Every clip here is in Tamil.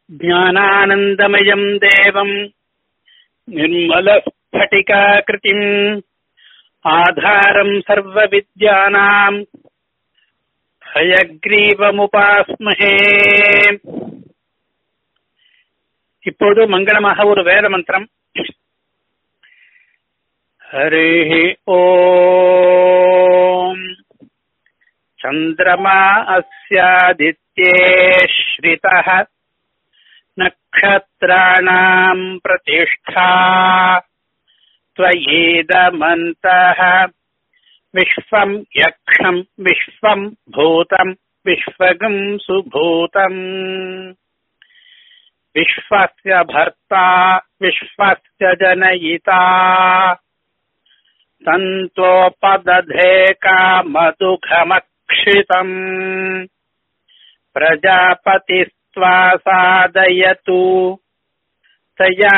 ज्ञानानन्दमयम् देवम् निर्मलस्फटिकाकृतिम् आधारम् सर्वविद्यानाम् ஹயக்ரீவமுபாஸ்மஹே இப்போது மங்களமாக ஒரு வேத மந்திரம் ஹரி ஓம் சந்திரமா அஸ்யாதித்யே ஸ்ரிதः நக்ஷத்ராணாம் பிரதிஷ்டா त्वयेदमन्तः विश्वम् यक्षम् विश्वम् भूतम् विश्वगम् सुभूतम् विश्वस्य भर्ता विश्वस्य जनयिता तन्तोपदधे कामदुघमक्षितम् प्रजापतिस्त्वा सादयतु तया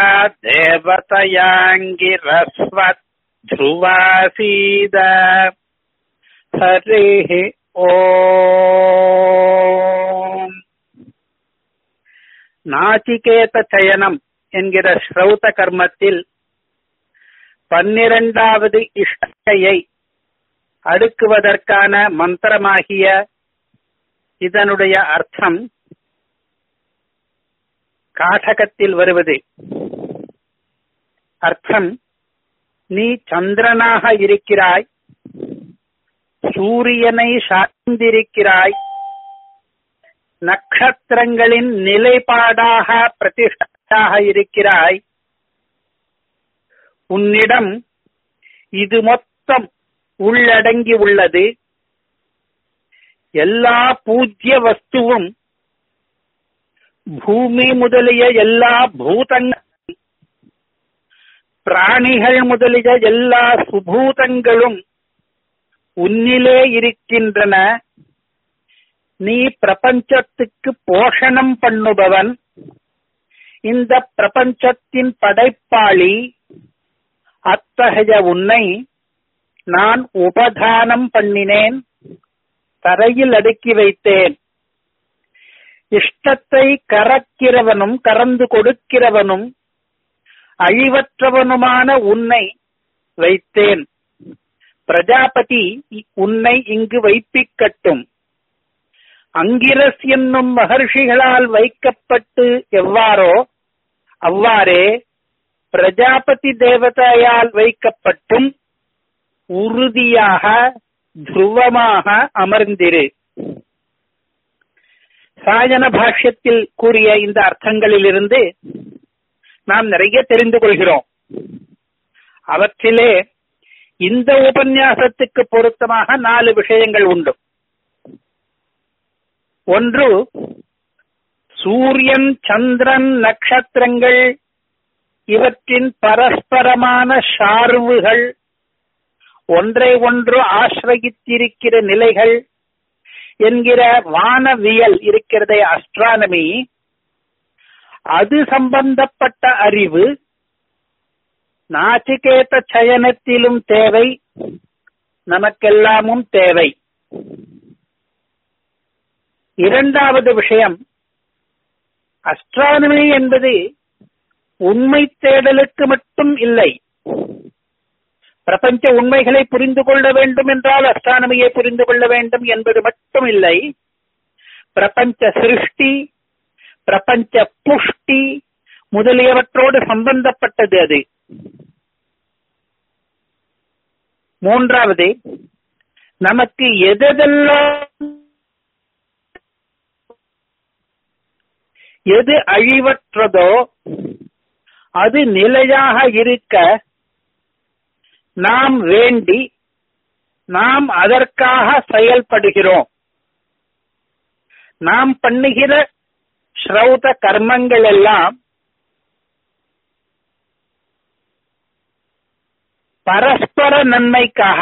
देवतयाङ्गिरस्वत् ध्रुवासीद हरिः ஓம் நாச்சிகேத சயனம் என்கிற ஸ்ரௌத கர்மத்தில் பன்னிரண்டாவது இஷ்டையை அடுக்குவதற்கான மந்திரமாகிய இதனுடைய அர்த்தம் காடகத்தில் வருவது அர்த்தம் நீ சந்திரனாக இருக்கிறாய் சூரியனை சார்ந்திருக்கிறாய் நட்சத்திரங்களின் நிலைப்பாடாக பிரதிஷ்டாக இருக்கிறாய் உன்னிடம் இது மொத்தம் உள்ளடங்கி உள்ளது எல்லா பூஜ்ய வஸ்துவும் பூமி முதலிய எல்லா பூதங்கள் பிராணிகள் முதலிய எல்லா சுபூதங்களும் உன்னிலே இருக்கின்றன நீ பிரபஞ்சத்துக்கு போஷணம் பண்ணுபவன் இந்த பிரபஞ்சத்தின் படைப்பாளி அத்தகைய உன்னை நான் உபதானம் பண்ணினேன் தரையில் அடுக்கி வைத்தேன் இஷ்டத்தை கறக்கிறவனும் கறந்து கொடுக்கிறவனும் அழிவற்றவனுமான உன்னை வைத்தேன் பிரஜாபதி உன்னை இங்கு வைப்பிக்கட்டும் அங்கிரஸ் என்னும் மகர்ஷிகளால் வைக்கப்பட்டு எவ்வாறோ அவ்வாறே பிரஜாபதி தேவதையால் வைக்கப்பட்டும் உறுதியாக துருவமாக அமர்ந்திரு சாயன பாஷ்யத்தில் கூறிய இந்த அர்த்தங்களிலிருந்து நாம் நிறைய தெரிந்து கொள்கிறோம் அவற்றிலே இந்த உபன்யாசத்துக்கு பொருத்தமாக நாலு விஷயங்கள் உண்டு ஒன்று சூரியன் சந்திரன் நட்சத்திரங்கள் இவற்றின் பரஸ்பரமான சார்புகள் ஒன்றை ஒன்று ஆசிரயித்திருக்கிற நிலைகள் என்கிற வானவியல் இருக்கிறதே அஸ்ட்ரானமி அது சம்பந்தப்பட்ட அறிவு நாச்சிகேத சயனத்திலும் தேவை நமக்கெல்லாமும் தேவை இரண்டாவது விஷயம் அஸ்ட்ரானமி என்பது உண்மை தேடலுக்கு மட்டும் இல்லை பிரபஞ்ச உண்மைகளை புரிந்து கொள்ள வேண்டும் என்றால் அஸ்ட்ரானமியை புரிந்து கொள்ள வேண்டும் என்பது மட்டும் இல்லை பிரபஞ்ச சிருஷ்டி பிரபஞ்ச புஷ்டி முதலியவற்றோடு சம்பந்தப்பட்டது அது மூன்றாவது நமக்கு எதெல்லாம் எது அழிவற்றதோ அது நிலையாக இருக்க நாம் வேண்டி நாம் அதற்காக செயல்படுகிறோம் நாம் பண்ணுகிற ஸ்ரௌத கர்மங்கள் எல்லாம் பரஸ்பர நன்மைக்காக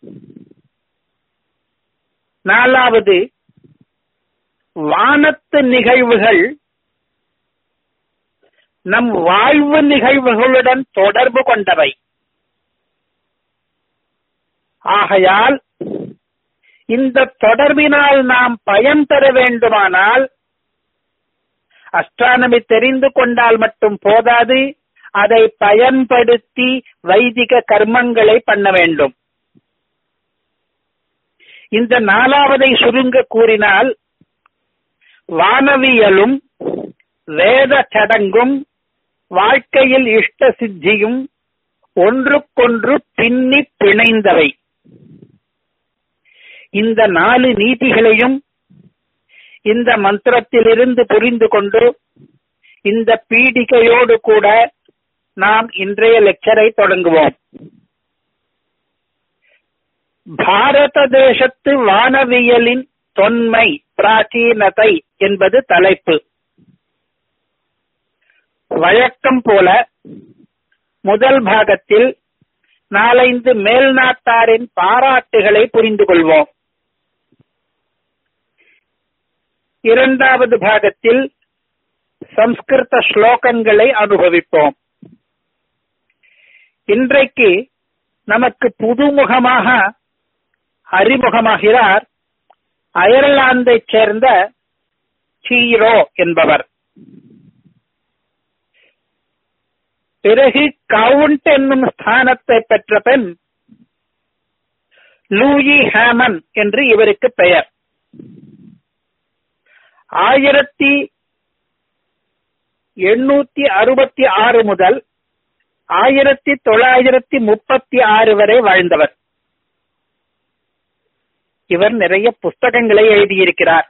நாலாவது வானத்து நிகழ்வுகள் நம் வாழ்வு நிகழ்வுகளுடன் தொடர்பு கொண்டவை ஆகையால் இந்த தொடர்பினால் நாம் பயன் பெற வேண்டுமானால் அஸ்ட்ரானமி தெரிந்து கொண்டால் மட்டும் போதாது அதை பயன்படுத்தி வைதிக கர்மங்களை பண்ண வேண்டும் இந்த நாலாவதை சுருங்க கூறினால் வானவியலும் வேத சடங்கும் வாழ்க்கையில் இஷ்ட சித்தியும் ஒன்றுக்கொன்று பின்னி பிணைந்தவை இந்த நாலு நீதிகளையும் இந்த மந்திரத்திலிருந்து புரிந்து கொண்டு இந்த பீடிகையோடு கூட நாம் இன்றைய லெக்சரை தொடங்குவோம் பாரத தேசத்து வானவியலின் தொன்மை பிராச்சீனத்தை என்பது தலைப்பு வழக்கம் போல முதல் பாகத்தில் நாலைந்து மேல்நாட்டாரின் பாராட்டுகளை புரிந்து கொள்வோம் இரண்டாவது பாகத்தில் சம்ஸ்கிருத ஸ்லோகங்களை அனுபவிப்போம் இன்றைக்கு நமக்கு புதுமுகமாக அறிமுகமாகிறார் அயர்லாந்தைச் சேர்ந்த சீரோ என்பவர் பிறகு கவுண்ட் என்னும் ஸ்தானத்தை பெற்ற பெண் லூயி ஹேமன் என்று இவருக்கு பெயர் ஆயிரத்தி எண்ணூத்தி அறுபத்தி ஆறு முதல் ஆயிரத்தி தொள்ளாயிரத்தி முப்பத்தி ஆறு வரை வாழ்ந்தவர் இவர் நிறைய புஸ்தகங்களை எழுதியிருக்கிறார்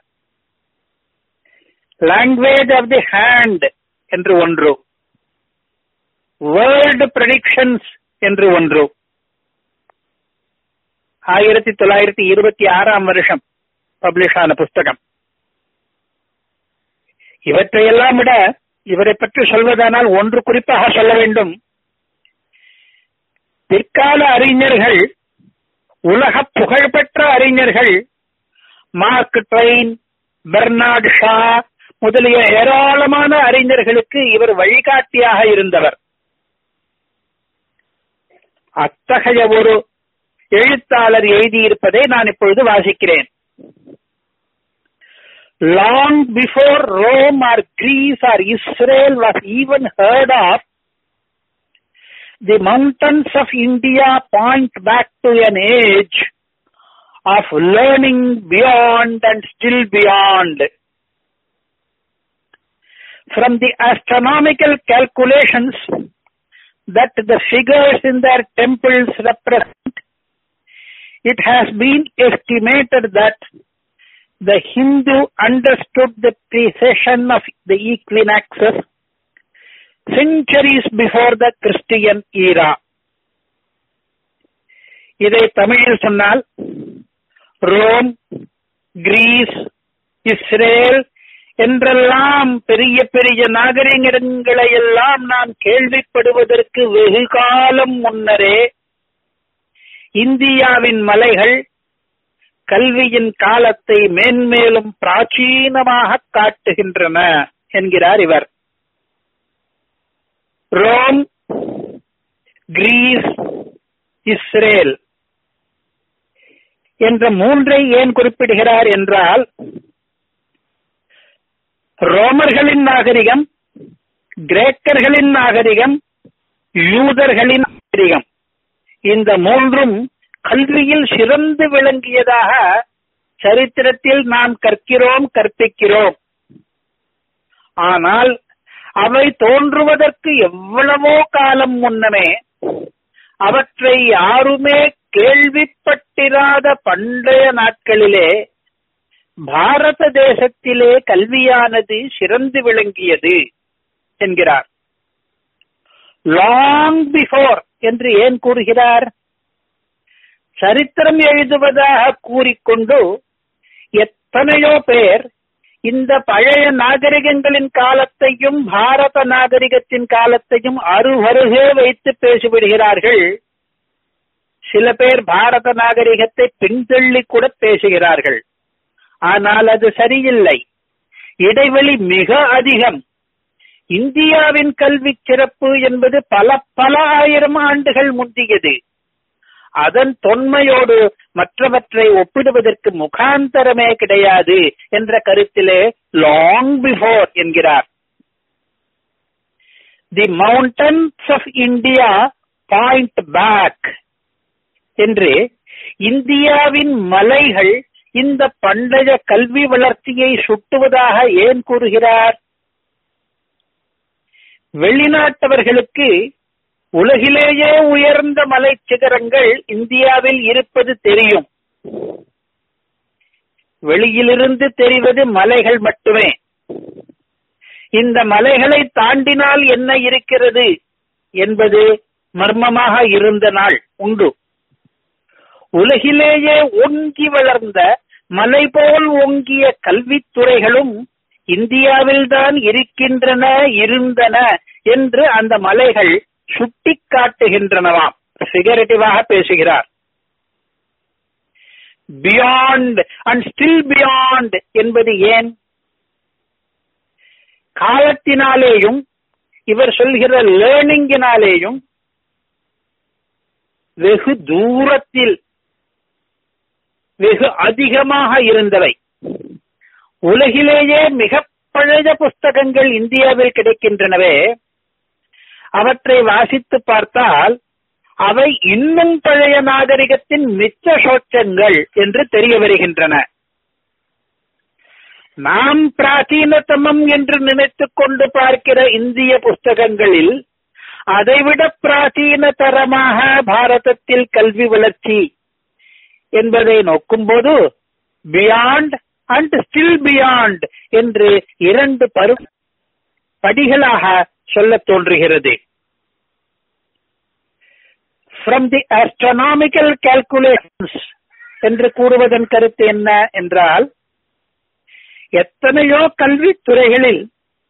லாங்குவேஜ் ஆஃப் தி ஹேண்ட் என்று ஒன்று வேர்ல்டு ப்ரெடிக்ஷன்ஸ் என்று ஒன்று ஆயிரத்தி தொள்ளாயிரத்தி இருபத்தி ஆறாம் வருஷம் பப்ளிஷ் ஆன புஸ்தகம் இவற்றையெல்லாம் விட இவரை பற்றி சொல்வதானால் ஒன்று குறிப்பாக சொல்ல வேண்டும் பிற்கால அறிஞர்கள் உலக புகழ்பெற்ற அறிஞர்கள் மார்க் ட்ரெயின் பெர்னார்ட் ஷா முதலிய ஏராளமான அறிஞர்களுக்கு இவர் வழிகாட்டியாக இருந்தவர் அத்தகைய ஒரு எழுத்தாளர் எழுதியிருப்பதை நான் இப்பொழுது வாசிக்கிறேன் long before Rome or Greece or Israel was even heard of the mountains of India point back to an age of learning beyond and still beyond. From the astronomical calculations that the figures in their temples represent, it has been estimated that the Hindu understood the precession of the equinoxes centuries before the Christian era. இதை தமிழில் சொன்னால் ரோம் கிரீஸ் இஸ்ரேல் என்றெல்லாம் பெரிய பெரிய நாகரிகங்களை எல்லாம் நாம் கேள்விப்படுவதற்கு வெகு காலம் முன்னரே இந்தியாவின் மலைகள் கல்வியின் காலத்தை மேன்மேலும் பிராச்சீனமாக காட்டுகின்றன என்கிறார் இவர் ரோம் கிரீஸ் இஸ்ரேல் என்ற மூன்றை ஏன் குறிப்பிடுகிறார் என்றால் ரோமர்களின் நாகரிகம் கிரேக்கர்களின் நாகரிகம் யூதர்களின் நாகரிகம் இந்த மூன்றும் கல்வியில் சிறந்து விளங்கியதாக சரித்திரத்தில் நாம் கற்கிறோம் கற்பிக்கிறோம் ஆனால் அவை தோன்றுவதற்கு எவ்வளவோ காலம் முன்னமே அவற்றை யாருமே கேள்விப்பட்டிராத பண்டைய நாட்களிலே பாரத தேசத்திலே கல்வியானது சிறந்து விளங்கியது என்கிறார் லாங் பிஃபோர் என்று ஏன் கூறுகிறார் சரித்திரம் எழுதுவதாக கூறிக்கொண்டு எத்தனையோ பேர் இந்த பழைய நாகரிகங்களின் காலத்தையும் பாரத நாகரிகத்தின் காலத்தையும் அருகருகே வைத்து பேசிவிடுகிறார்கள் சில பேர் பாரத நாகரிகத்தை பின்தள்ளி கூட பேசுகிறார்கள் ஆனால் அது சரியில்லை இடைவெளி மிக அதிகம் இந்தியாவின் கல்வி சிறப்பு என்பது பல பல ஆயிரம் ஆண்டுகள் முந்தியது அதன் தொன்மையோடு மற்றவற்றை ஒப்பிடுவதற்கு முகாந்தரமே கிடையாது என்ற கருத்திலே லாங் பிஃபோர் என்கிறார் the mountains of India point back என்று இந்தியாவின் மலைகள் இந்த பண்டைய கல்வி வளர்ச்சியை சுட்டுவதாக ஏன் கூறுகிறார் வெளிநாட்டவர்களுக்கு உலகிலேயே உயர்ந்த மலை சிகரங்கள் இந்தியாவில் இருப்பது தெரியும் வெளியிலிருந்து தெரிவது மலைகள் மட்டுமே இந்த மலைகளை தாண்டினால் என்ன இருக்கிறது என்பது மர்மமாக இருந்த நாள் உண்டு உலகிலேயே ஓங்கி வளர்ந்த மலை போல் ஓங்கிய கல்வித்துறைகளும் இந்தியாவில்தான் இருக்கின்றன இருந்தன என்று அந்த மலைகள் சுட்டிக்காட்டுகின்றனவாம் சிகரெட்டிவாக பேசுகிறார் பியாண்ட் அண்ட் ஸ்டில் பியாண்ட் என்பது ஏன் காலத்தினாலேயும் இவர் சொல்கிற லேர்னிங்கினாலேயும் வெகு தூரத்தில் வெகு அதிகமாக இருந்தவை உலகிலேயே மிக பழைய புஸ்தகங்கள் இந்தியாவில் கிடைக்கின்றனவே அவற்றை வாசித்து பார்த்தால் அவை இன்னும் பழைய நாகரிகத்தின் மிச்ச சோச்சங்கள் என்று தெரிய வருகின்றன நாம் பிராச்சீனத்தமம் என்று நினைத்துக் கொண்டு பார்க்கிற இந்திய புஸ்தகங்களில் அதைவிட பிராச்சீனதரமாக பாரதத்தில் கல்வி வளர்ச்சி என்பதை நோக்கும்போது பியாண்ட் அண்ட் ஸ்டில் பியாண்ட் என்று இரண்டு பரு படிகளாக சொல்ல தோன்றுகிறது ஃப்ரம் தி ஆஸ்ட்ரோனாமிக்கல் கால்குலேஷன்ஸ் என்று கூறுவதன் கருத்து என்ன என்றால் எத்தனையோ கல்வித்துறைகளில்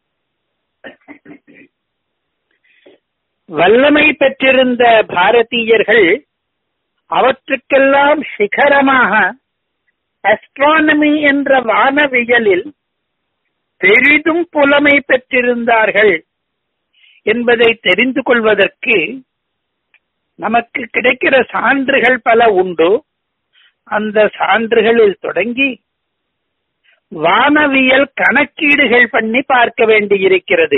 வல்லமை பெற்றிருந்த பாரதீயர்கள் அவற்றுக்கெல்லாம் சிகரமாக அஸ்ட்ரானமி என்ற வானவியலில் பெரிதும் புலமை பெற்றிருந்தார்கள் என்பதை தெரிந்து கொள்வதற்கு நமக்கு கிடைக்கிற சான்றுகள் பல உண்டு அந்த சான்றுகளில் தொடங்கி வானவியல் கணக்கீடுகள் பண்ணி பார்க்க வேண்டியிருக்கிறது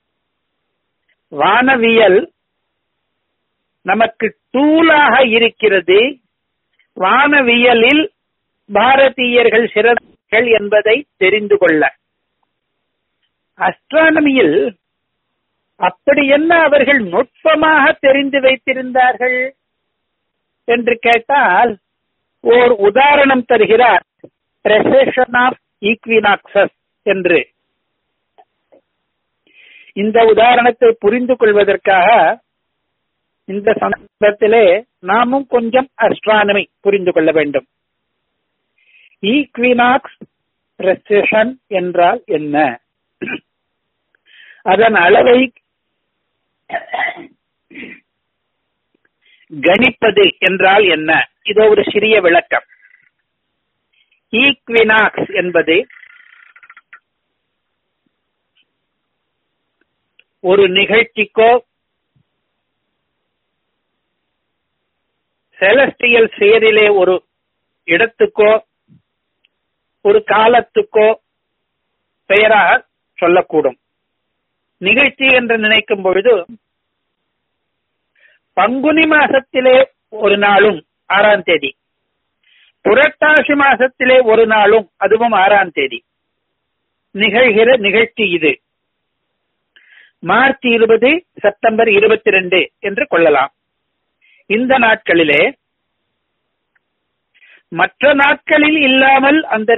வானவியல் நமக்கு டூலாக இருக்கிறது வானவியலில் பாரதீயர்கள் சிறந்தர்கள் என்பதை தெரிந்து கொள்ள அஸ்ட்ரானமியில் அப்படி என்ன அவர்கள் நுட்பமாக தெரிந்து வைத்திருந்தார்கள் என்று கேட்டால் ஓர் உதாரணம் தருகிறார் பிரசேஷன் ஆஃப் ஈக்வினாக்சஸ் என்று இந்த உதாரணத்தை புரிந்து கொள்வதற்காக இந்த சந்தர்ப்பத்திலே நாமும் கொஞ்சம் அஸ்ட்ரானமி புரிந்து கொள்ள வேண்டும் ஈக்வினாக்ஸ் பிரசேஷன் என்றால் என்ன அதன் அளவை கணிப்பது என்றால் என்ன இதோ ஒரு சிறிய விளக்கம் ஈக்வினாக்ஸ் என்பது ஒரு நிகழ்ச்சிக்கோ செலஸ்டியல் சேரிலே ஒரு இடத்துக்கோ ஒரு காலத்துக்கோ பெயராக சொல்லக்கூடும் நிகழ்ச்சி என்று நினைக்கும் பொழுது பங்குனி மாசத்திலே ஒரு நாளும் ஆறாம் தேதி புரட்டாசி மாசத்திலே ஒரு நாளும் அதுவும் ஆறாம் தேதி நிகழ்கிற நிகழ்ச்சி இது மார்ச் இருபது செப்டம்பர் இருபத்தி ரெண்டு என்று கொள்ளலாம் இந்த நாட்களிலே மற்ற நாட்களில் இல்லாமல் அந்த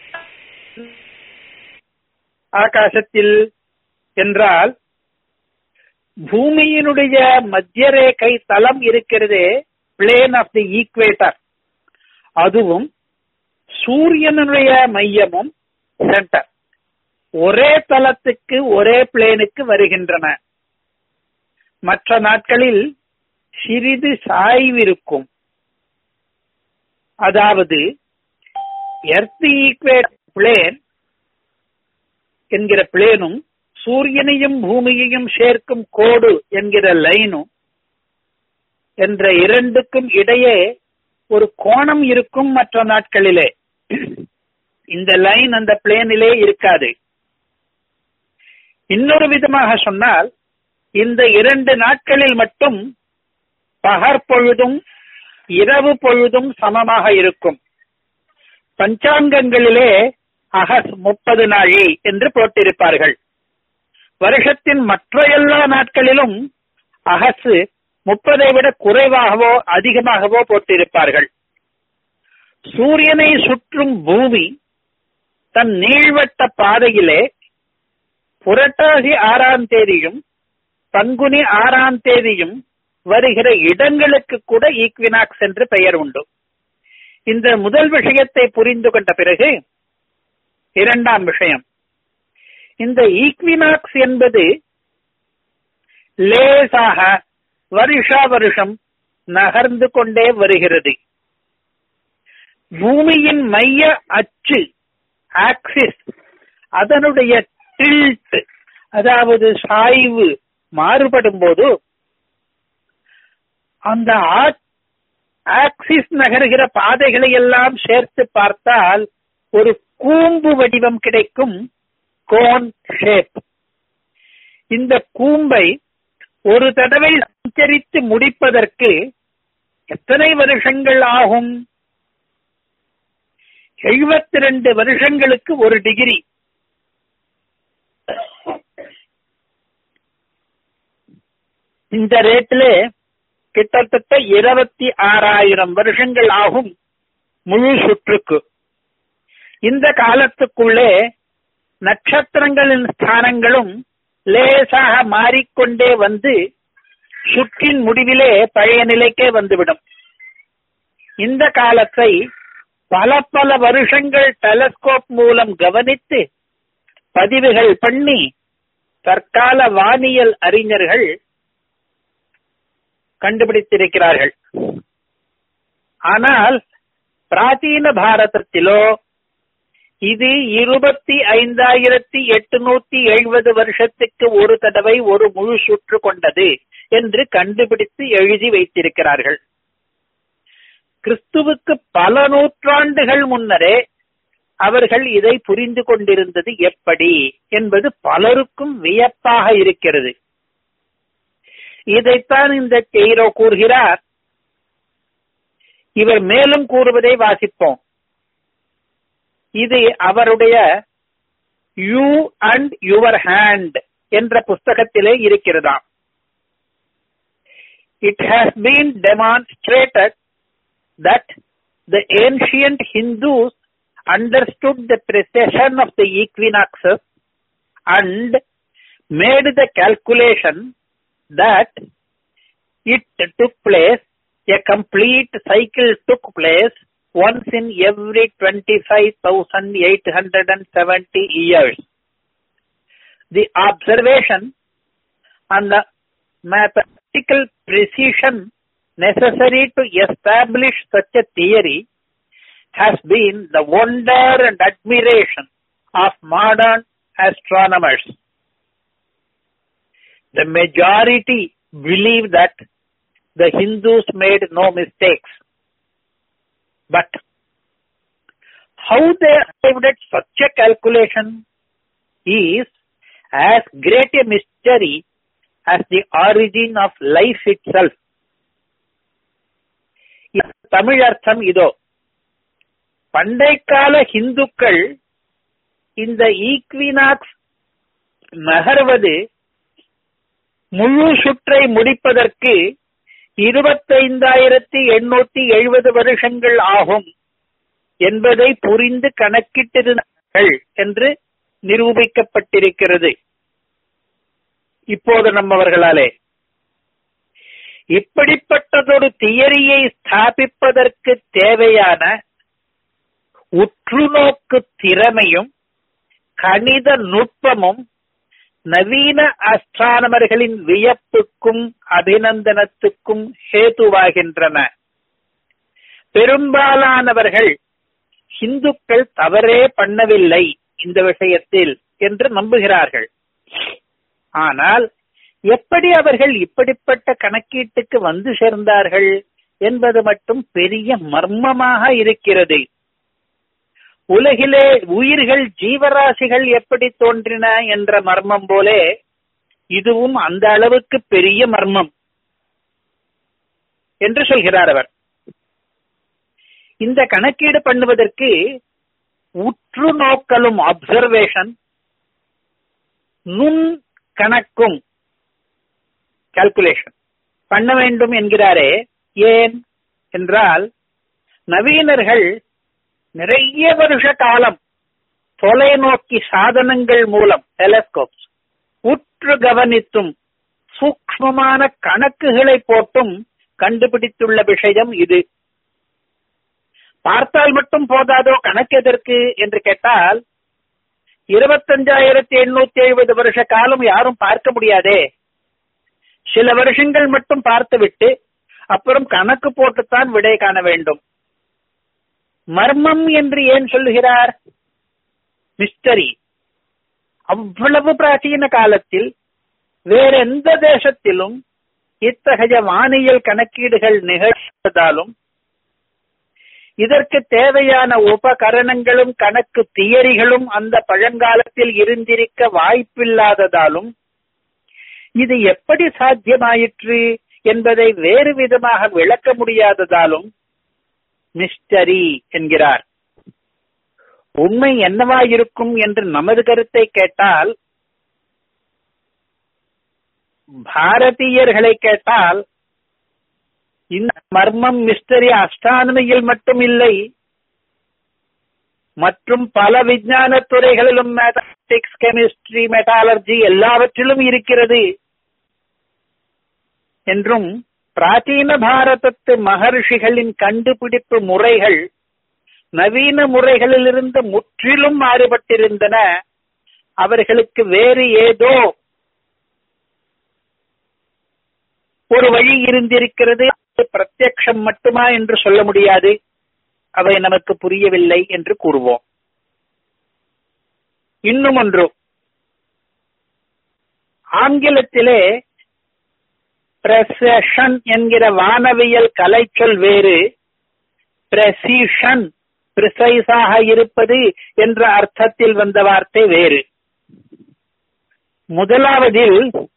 ஆகாசத்தில் என்றால் பூமியினுடைய மத்திய ரேகை தளம் இருக்கிறதே பிளேன் ஆஃப் தி ஈக்வேட்டர் அதுவும் சூரியனுடைய மையமும் சென்டர் ஒரே தளத்துக்கு ஒரே பிளேனுக்கு வருகின்றன மற்ற நாட்களில் சிறிது சாய்விருக்கும் அதாவது எர்த் ஈக்வேட் பிளேன் என்கிற பிளேனும் சூரியனையும் பூமியையும் சேர்க்கும் கோடு என்கிற லைனும் என்ற இரண்டுக்கும் இடையே ஒரு கோணம் இருக்கும் மற்ற நாட்களிலே இந்த லைன் அந்த பிளேனிலே இருக்காது இன்னொரு விதமாக சொன்னால் இந்த இரண்டு நாட்களில் மட்டும் பகற்பொழுதும் இரவு பொழுதும் சமமாக இருக்கும் பஞ்சாங்கங்களிலே அகஸ் முப்பது நாழி என்று போட்டிருப்பார்கள் வருஷத்தின் மற்ற எல்லா நாட்களிலும் அகசு முப்பதை விட குறைவாகவோ அதிகமாகவோ போட்டிருப்பார்கள் சூரியனை சுற்றும் பூமி தன் நீள்வட்ட பாதையிலே புரட்டாசி ஆறாம் தேதியும் பங்குனி ஆறாம் தேதியும் வருகிற இடங்களுக்கு கூட ஈக்வினாக்ஸ் என்று பெயர் உண்டு இந்த முதல் விஷயத்தை புரிந்து கொண்ட பிறகு இரண்டாம் விஷயம் இந்த ஈக்வினாக்ஸ் என்பது லேசாக வருஷா வருஷம் நகர்ந்து கொண்டே வருகிறது பூமியின் மைய அச்சு ஆக்சிஸ் அதனுடைய டில்ட் அதாவது சாய்வு மாறுபடும் போது அந்த ஆக்சிஸ் நகர்கிற பாதைகளை எல்லாம் சேர்த்து பார்த்தால் ஒரு கூம்பு வடிவம் கிடைக்கும் கோன் ஷேப் இந்த கூம்பை ஒரு தடவை சஞ்சரித்து முடிப்பதற்கு எத்தனை வருஷங்கள் ஆகும் எழுபத்தி ரெண்டு வருஷங்களுக்கு ஒரு டிகிரி இந்த ரேட்ல கிட்டத்தட்ட இருபத்தி ஆறாயிரம் வருஷங்கள் ஆகும் முழு சுற்றுக்கு இந்த காலத்துக்குள்ளே நட்சத்திரங்களின் ஸ்தானங்களும் லேசாக மாறிக்கொண்டே வந்து சுற்றின் முடிவிலே பழைய நிலைக்கே வந்துவிடும் இந்த காலத்தை பல பல வருஷங்கள் டெலஸ்கோப் மூலம் கவனித்து பதிவுகள் பண்ணி தற்கால வானியல் அறிஞர்கள் கண்டுபிடித்திருக்கிறார்கள் ஆனால் பிராச்சீன பாரதத்திலோ இது இருபத்தி ஐந்தாயிரத்தி எட்டுநூத்தி எழுபது வருஷத்துக்கு ஒரு தடவை ஒரு முழு சுற்று கொண்டது என்று கண்டுபிடித்து எழுதி வைத்திருக்கிறார்கள் கிறிஸ்துவுக்கு பல நூற்றாண்டுகள் முன்னரே அவர்கள் இதை புரிந்து கொண்டிருந்தது எப்படி என்பது பலருக்கும் வியப்பாக இருக்கிறது இதைத்தான் இந்த கெய்ரோ கூறுகிறார் இவர் மேலும் கூறுவதை வாசிப்போம் இது அவருடைய யூ அண்ட் யுவர் ஹேண்ட் என்ற புஸ்தகத்திலே இருக்கிறதாம் it has been demonstrated that the ancient Hindus understood the precession of the equinoxes and made the calculation that it took place, a complete cycle took place once in every 25,870 years. The observation and the mathematical precision necessary to establish such a theory has been the wonder and admiration of modern astronomers. The majority believe that the Hindus made no mistakes. But how they arrived at such a calculation is as great a mystery as the origin of life itself. Tamil அர்த்தம் இதோ பண்டைக்கால ஹிந்துக்கள் இந்த ஈக்வினாக்ஸ் நகர்வது முழு சுற்றை முடிப்பதற்கு இருபத்தைந்தாயிரத்தி எண்ணூத்தி எழுபது வருஷங்கள் ஆகும் என்பதை புரிந்து கணக்கிட்டிருந்தார்கள் என்று நிரூபிக்கப்பட்டிருக்கிறது இப்போது நம்மவர்களாலே இப்படிப்பட்டதொரு தியரியை ஸ்தாபிப்பதற்கு தேவையான உற்றுநோக்கு திறமையும் கணித நுட்பமும் நவீன அஸ்ட்ரானமர்களின் வியப்புக்கும் அபிநந்தனத்துக்கும் ஹேதுவாகின்றன பெரும்பாலானவர்கள் இந்துக்கள் தவறே பண்ணவில்லை இந்த விஷயத்தில் என்று நம்புகிறார்கள் ஆனால் எப்படி அவர்கள் இப்படிப்பட்ட கணக்கீட்டுக்கு வந்து சேர்ந்தார்கள் என்பது மட்டும் பெரிய மர்மமாக இருக்கிறது உலகிலே உயிர்கள் ஜீவராசிகள் எப்படி தோன்றின என்ற மர்மம் போலே இதுவும் அந்த அளவுக்கு பெரிய மர்மம் என்று சொல்கிறார் அவர் இந்த கணக்கீடு பண்ணுவதற்கு உற்று நோக்கலும் அப்சர்வேஷன் நுண் கணக்கும் கால்குலேஷன் பண்ண வேண்டும் என்கிறாரே ஏன் என்றால் நவீனர்கள் நிறைய வருஷ காலம் தொலைநோக்கி சாதனங்கள் மூலம் டெலஸ்கோப்ஸ் உற்று கவனித்தும் சூக்மமான கணக்குகளை போட்டும் கண்டுபிடித்துள்ள விஷயம் இது பார்த்தால் மட்டும் போதாதோ கணக்கு எதற்கு என்று கேட்டால் இருபத்தஞ்சாயிரத்தி எண்ணூத்தி எழுபது வருஷ காலம் யாரும் பார்க்க முடியாதே சில வருஷங்கள் மட்டும் பார்த்துவிட்டு அப்புறம் கணக்கு போட்டுத்தான் விடை காண வேண்டும் மர்மம் என்று ஏன் சொல்லுகிறார் மிஸ்டரி அவ்வளவு பிராச்சீன காலத்தில் வேற எந்த தேசத்திலும் இத்தகைய வானியல் கணக்கீடுகள் நிகழ்ந்ததாலும் இதற்கு தேவையான உபகரணங்களும் கணக்கு தியரிகளும் அந்த பழங்காலத்தில் இருந்திருக்க வாய்ப்பில்லாததாலும் இது எப்படி சாத்தியமாயிற்று என்பதை வேறு விதமாக விளக்க முடியாததாலும் மிஸ்டரி என்கிறார் உண்மை என்னவாயிருக்கும் என்று நமது கருத்தை கேட்டால் பாரதியர்களை கேட்டால் இந்த மர்மம் மிஸ்டரி அஸ்ட்ரானமியில் மட்டும் இல்லை மற்றும் பல விஞ்ஞான துறைகளிலும் மேத்தமெட்டிக்ஸ் கெமிஸ்ட்ரி மெட்டாலர்ஜி எல்லாவற்றிலும் இருக்கிறது என்றும் பிராச்சீன பாரதத்து மகர்ஷிகளின் கண்டுபிடிப்பு முறைகள் நவீன முறைகளிலிருந்து முற்றிலும் மாறுபட்டிருந்தன அவர்களுக்கு வேறு ஏதோ ஒரு வழி இருந்திருக்கிறது பிரத்யக்ஷம் மட்டுமா என்று சொல்ல முடியாது அவை நமக்கு புரியவில்லை என்று கூறுவோம் இன்னும் ஒன்று ஆங்கிலத்திலே பிரசன் என்கிற வானவியல் கலைச்சொல் வேறு பிரசிஷன் பிரிசைஸாக இருப்பது என்ற அர்த்தத்தில் வந்த வார்த்தை வேறு முதலாவதில்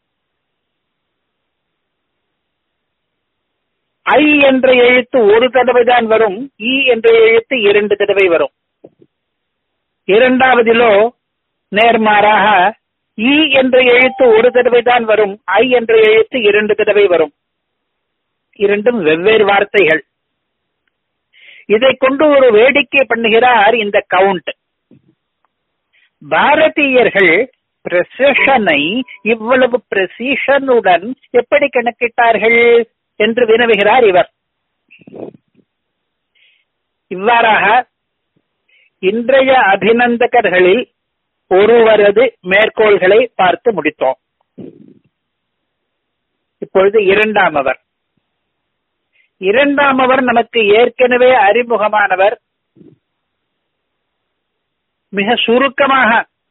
ஐ என்ற எழுத்து ஒரு தடவை தான் வரும் இ என்ற எழுத்து இரண்டு தடவை வரும் இரண்டாவதிலோ நேர்மாறாக இ என்ற எழுத்து ஒரு தடவை தான் வரும் ஐ என்ற எழுத்து இரண்டு தடவை வரும் இரண்டும் வெவ்வேறு வார்த்தைகள் இதை கொண்டு ஒரு வேடிக்கை பண்ணுகிறார் இந்த கவுண்ட் பாரதியர்கள் பிரசிஷனை இவ்வளவு பிரசிஷனுடன் எப்படி கணக்கிட்டார்கள் என்று வினவுகிறார் இவர் இவ்வாறாக இன்றைய அபிநந்தகர்களில் ஒருவரது மேற்கோள்களை பார்த்து முடித்தோம் இப்பொழுது இரண்டாம் அவர் இரண்டாம் அவர் நமக்கு ஏற்கனவே அறிமுகமானவர் மிக சுருக்கமாக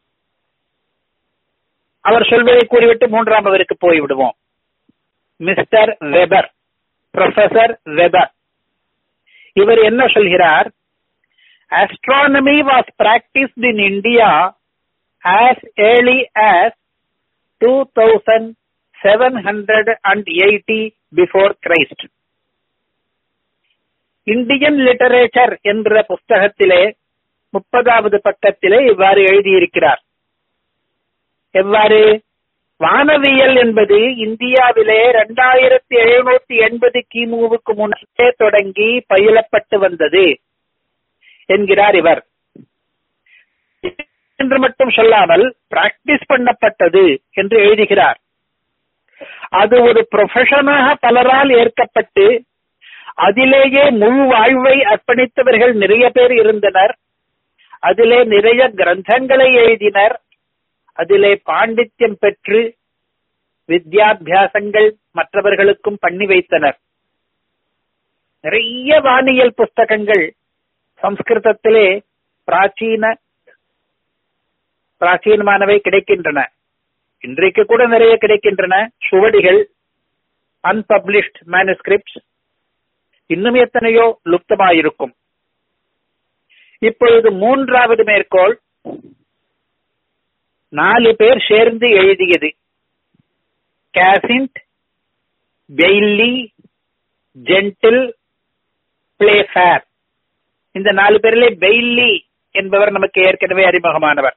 அவர் சொல்வதை கூறிவிட்டு மூன்றாம் அவருக்கு போய்விடுவோம் மிஸ்டர் வெபர் ப்ரொஃபசர் வெபர் இவர் என்ன சொல்கிறார் astronomy was practiced in India as early as 2780 before Christ. Indian literature என்ற புஸ்தகத்திலே முப்பதாவது பக்கத்திலே இவ்வாறு எழுதியிருக்கிறார் எவ்வாறு வானவியல் என்பது இந்தியாவிலே இரண்டாயிரத்தி எழுநூத்தி எண்பது கிமுவுக்கு முன்னே தொடங்கி பயிலப்பட்டு வந்தது என்கிறார் இவர் என்று மட்டும் சொல்லாமல் பிராக்டிஸ் பண்ணப்பட்டது என்று எழுதுகிறார் அது ஒரு ப்ரொஃபஷனாக பலரால் ஏற்கப்பட்டு அதிலேயே முழு வாழ்வை அர்ப்பணித்தவர்கள் நிறைய பேர் இருந்தனர் அதிலே நிறைய கிரந்தங்களை எழுதினர் அதிலே பாண்டித்யம் பெற்று வித்யாபியாசங்கள் மற்றவர்களுக்கும் பண்ணி வைத்தனர் நிறைய வானியல் புஸ்தகங்கள் சம்ஸ்கிருதத்திலே பிராச்சீன பிராச்சீனமானவை கிடைக்கின்றன இன்றைக்கு கூட நிறைய கிடைக்கின்றன சுவடிகள் அன்பப்ளிஷ்ட் மேனுஸ்கிரிப்ட் இன்னும் எத்தனையோ லுப்தமாயிருக்கும் இப்பொழுது மூன்றாவது மேற்கோள் நாலு பேர் சேர்ந்து எழுதியது கேசிண்ட் பெய்லி ஜென்டில் பிளேஃபேர் இந்த நாலு பேரிலே பெய்லி என்பவர் நமக்கு ஏற்கனவே அறிமுகமானவர்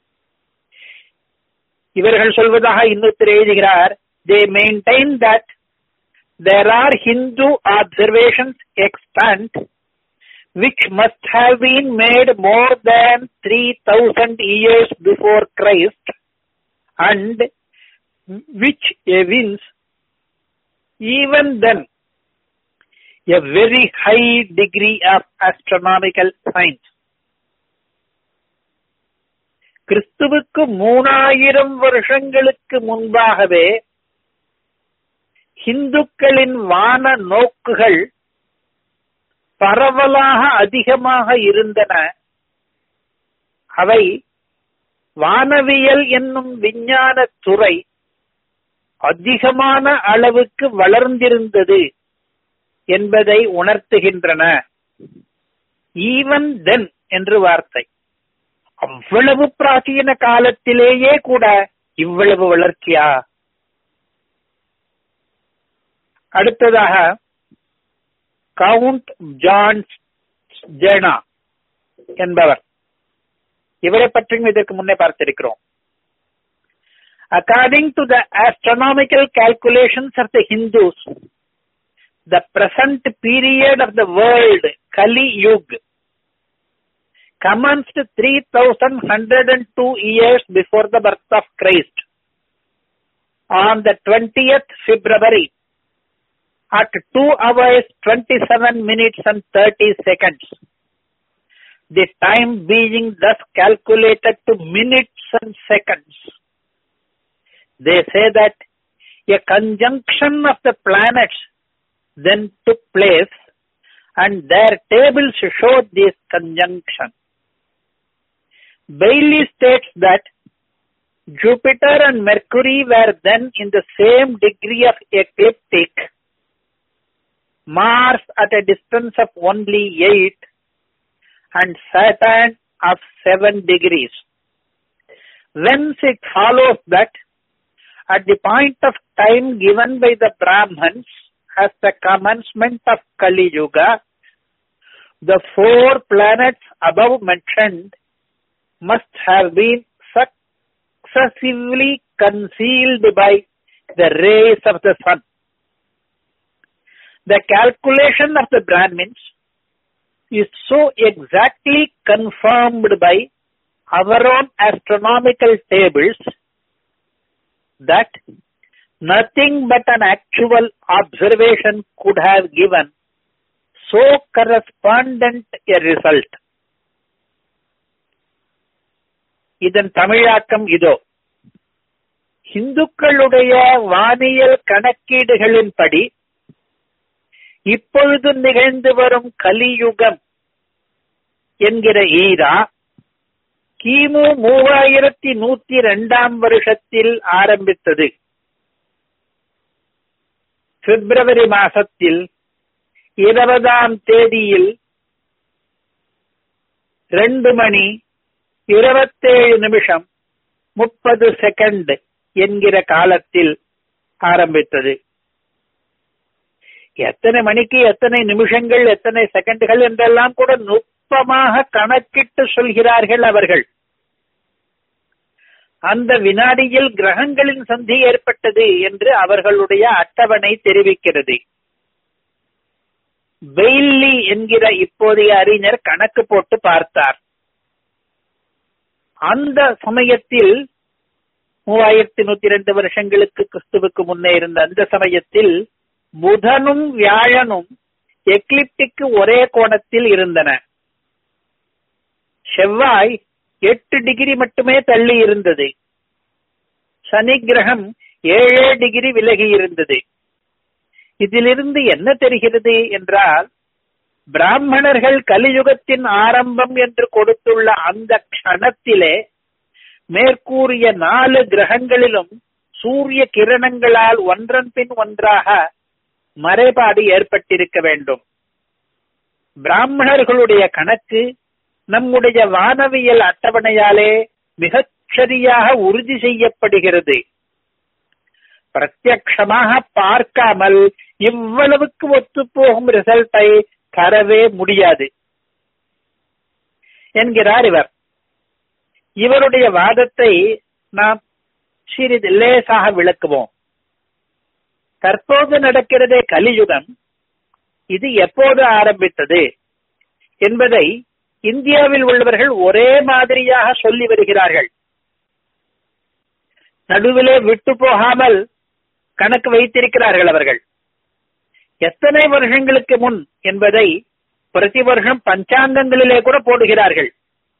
இவர்கள் சொல்வதாக இன்னொருத்தர் எழுதுகிறார் they maintain that there are Hindu observations extant which must have been made more than 3000 years before Christ and which evince even then a very high degree of astronomical science. கிறிஸ்துவுக்கு மூணாயிரம் வருஷங்களுக்கு முன்பாகவே இந்துக்களின் வான நோக்குகள் பரவலாக அதிகமாக இருந்தன அவை வானவியல் என்னும் விஞ்ஞான துறை அதிகமான அளவுக்கு வளர்ந்திருந்தது என்பதை உணர்த்துகின்றன ஈவன் தென் என்று வார்த்தை அவ்வளவு பிராச்சீன காலத்திலேயே கூட இவ்வளவு வளர்ச்சியா அடுத்ததாக கவுண்ட் ஜான் ஜெனா என்பவர் இவரை பற்றியும் இதற்கு முன்னே பார்த்திருக்கிறோம் according to the astronomical calculations of the Hindus, the present period of the world, Kali Yuga, commenced 3102 years before the birth of Christ. On the 20th February, at 2 hours 27 minutes and 30 seconds, the time being thus calculated to minutes and seconds. They say that a conjunction of the planets then took place and their tables show this conjunction. Bailey states that Jupiter and Mercury were then in the same degree of ecliptic, Mars at a distance of only 8 and Saturn of 7 degrees. Whence it follows that at the point of time given by the Brahmins as the commencement of Kali Yuga, the four planets above mentioned must have been successively concealed by the rays of the sun. The calculation of the Brahmins is so exactly confirmed by our own astronomical tables that nothing but an actual observation could have given so correspondent a result. இதன் தமிழாக்கம் இதோ இந்துக்களுடைய வானியல் கணக்கீடுகளின்படி இப்பொழுது நிகழ்ந்து வரும் கலியுகம் என்கிற ஈரா கிமு மூவாயிரத்தி நூத்தி ரெண்டாம் வருஷத்தில் ஆரம்பித்தது பிப்ரவரி மாசத்தில் இருபதாம் தேதியில் ரெண்டு மணி இருபத்தேழு நிமிஷம் முப்பது செகண்ட் என்கிற காலத்தில் ஆரம்பித்தது எத்தனை மணிக்கு எத்தனை நிமிஷங்கள் எத்தனை செகண்டுகள் என்றெல்லாம் கூட நுட்பமாக கணக்கிட்டு சொல்கிறார்கள் அவர்கள் அந்த வினாடியில் கிரகங்களின் சந்தி ஏற்பட்டது என்று அவர்களுடைய அட்டவணை தெரிவிக்கிறது பெய்லி என்கிற இப்போதைய அறிஞர் கணக்கு போட்டு பார்த்தார் அந்த சமயத்தில் மூவாயிரத்தி நூத்தி ரெண்டு வருஷங்களுக்கு கிறிஸ்துவுக்கு முன்னே இருந்த அந்த சமயத்தில் புதனும் வியாழனும் எக்லிப்டிக்கு ஒரே கோணத்தில் இருந்தன செவ்வாய் எட்டு டிகிரி மட்டுமே தள்ளி இருந்தது சனி கிரகம் ஏழே டிகிரி விலகி இருந்தது இதிலிருந்து என்ன தெரிகிறது என்றால் பிராமணர்கள் கலியுகத்தின் ஆரம்பம் என்று கொடுத்துள்ள அந்த க்ஷணத்திலே மேற்கூறிய நாலு கிரகங்களிலும் சூரிய கிரணங்களால் ஒன்றன் பின் ஒன்றாக மறைபாடு ஏற்பட்டிருக்க வேண்டும் பிராமணர்களுடைய கணக்கு நம்முடைய வானவியல் அட்டவணையாலே மிகச் சரியாக உறுதி செய்யப்படுகிறது பிரத்யக்ஷமாக பார்க்காமல் இவ்வளவுக்கு ஒத்துப்போகும் ரிசல்ட்டை தரவே முடியாது என்கிறார் இவர் இவருடைய வாதத்தை நாம் சிறிது லேசாக விளக்குவோம் தற்போது நடக்கிறதே கலியுகம் இது எப்போது ஆரம்பித்தது என்பதை இந்தியாவில் உள்ளவர்கள் ஒரே மாதிரியாக சொல்லி வருகிறார்கள் நடுவிலே விட்டு போகாமல் கணக்கு வைத்திருக்கிறார்கள் அவர்கள் எத்தனை வருஷங்களுக்கு முன் என்பதை பிரதி வருஷம் பஞ்சாங்கங்களிலே கூட போடுகிறார்கள்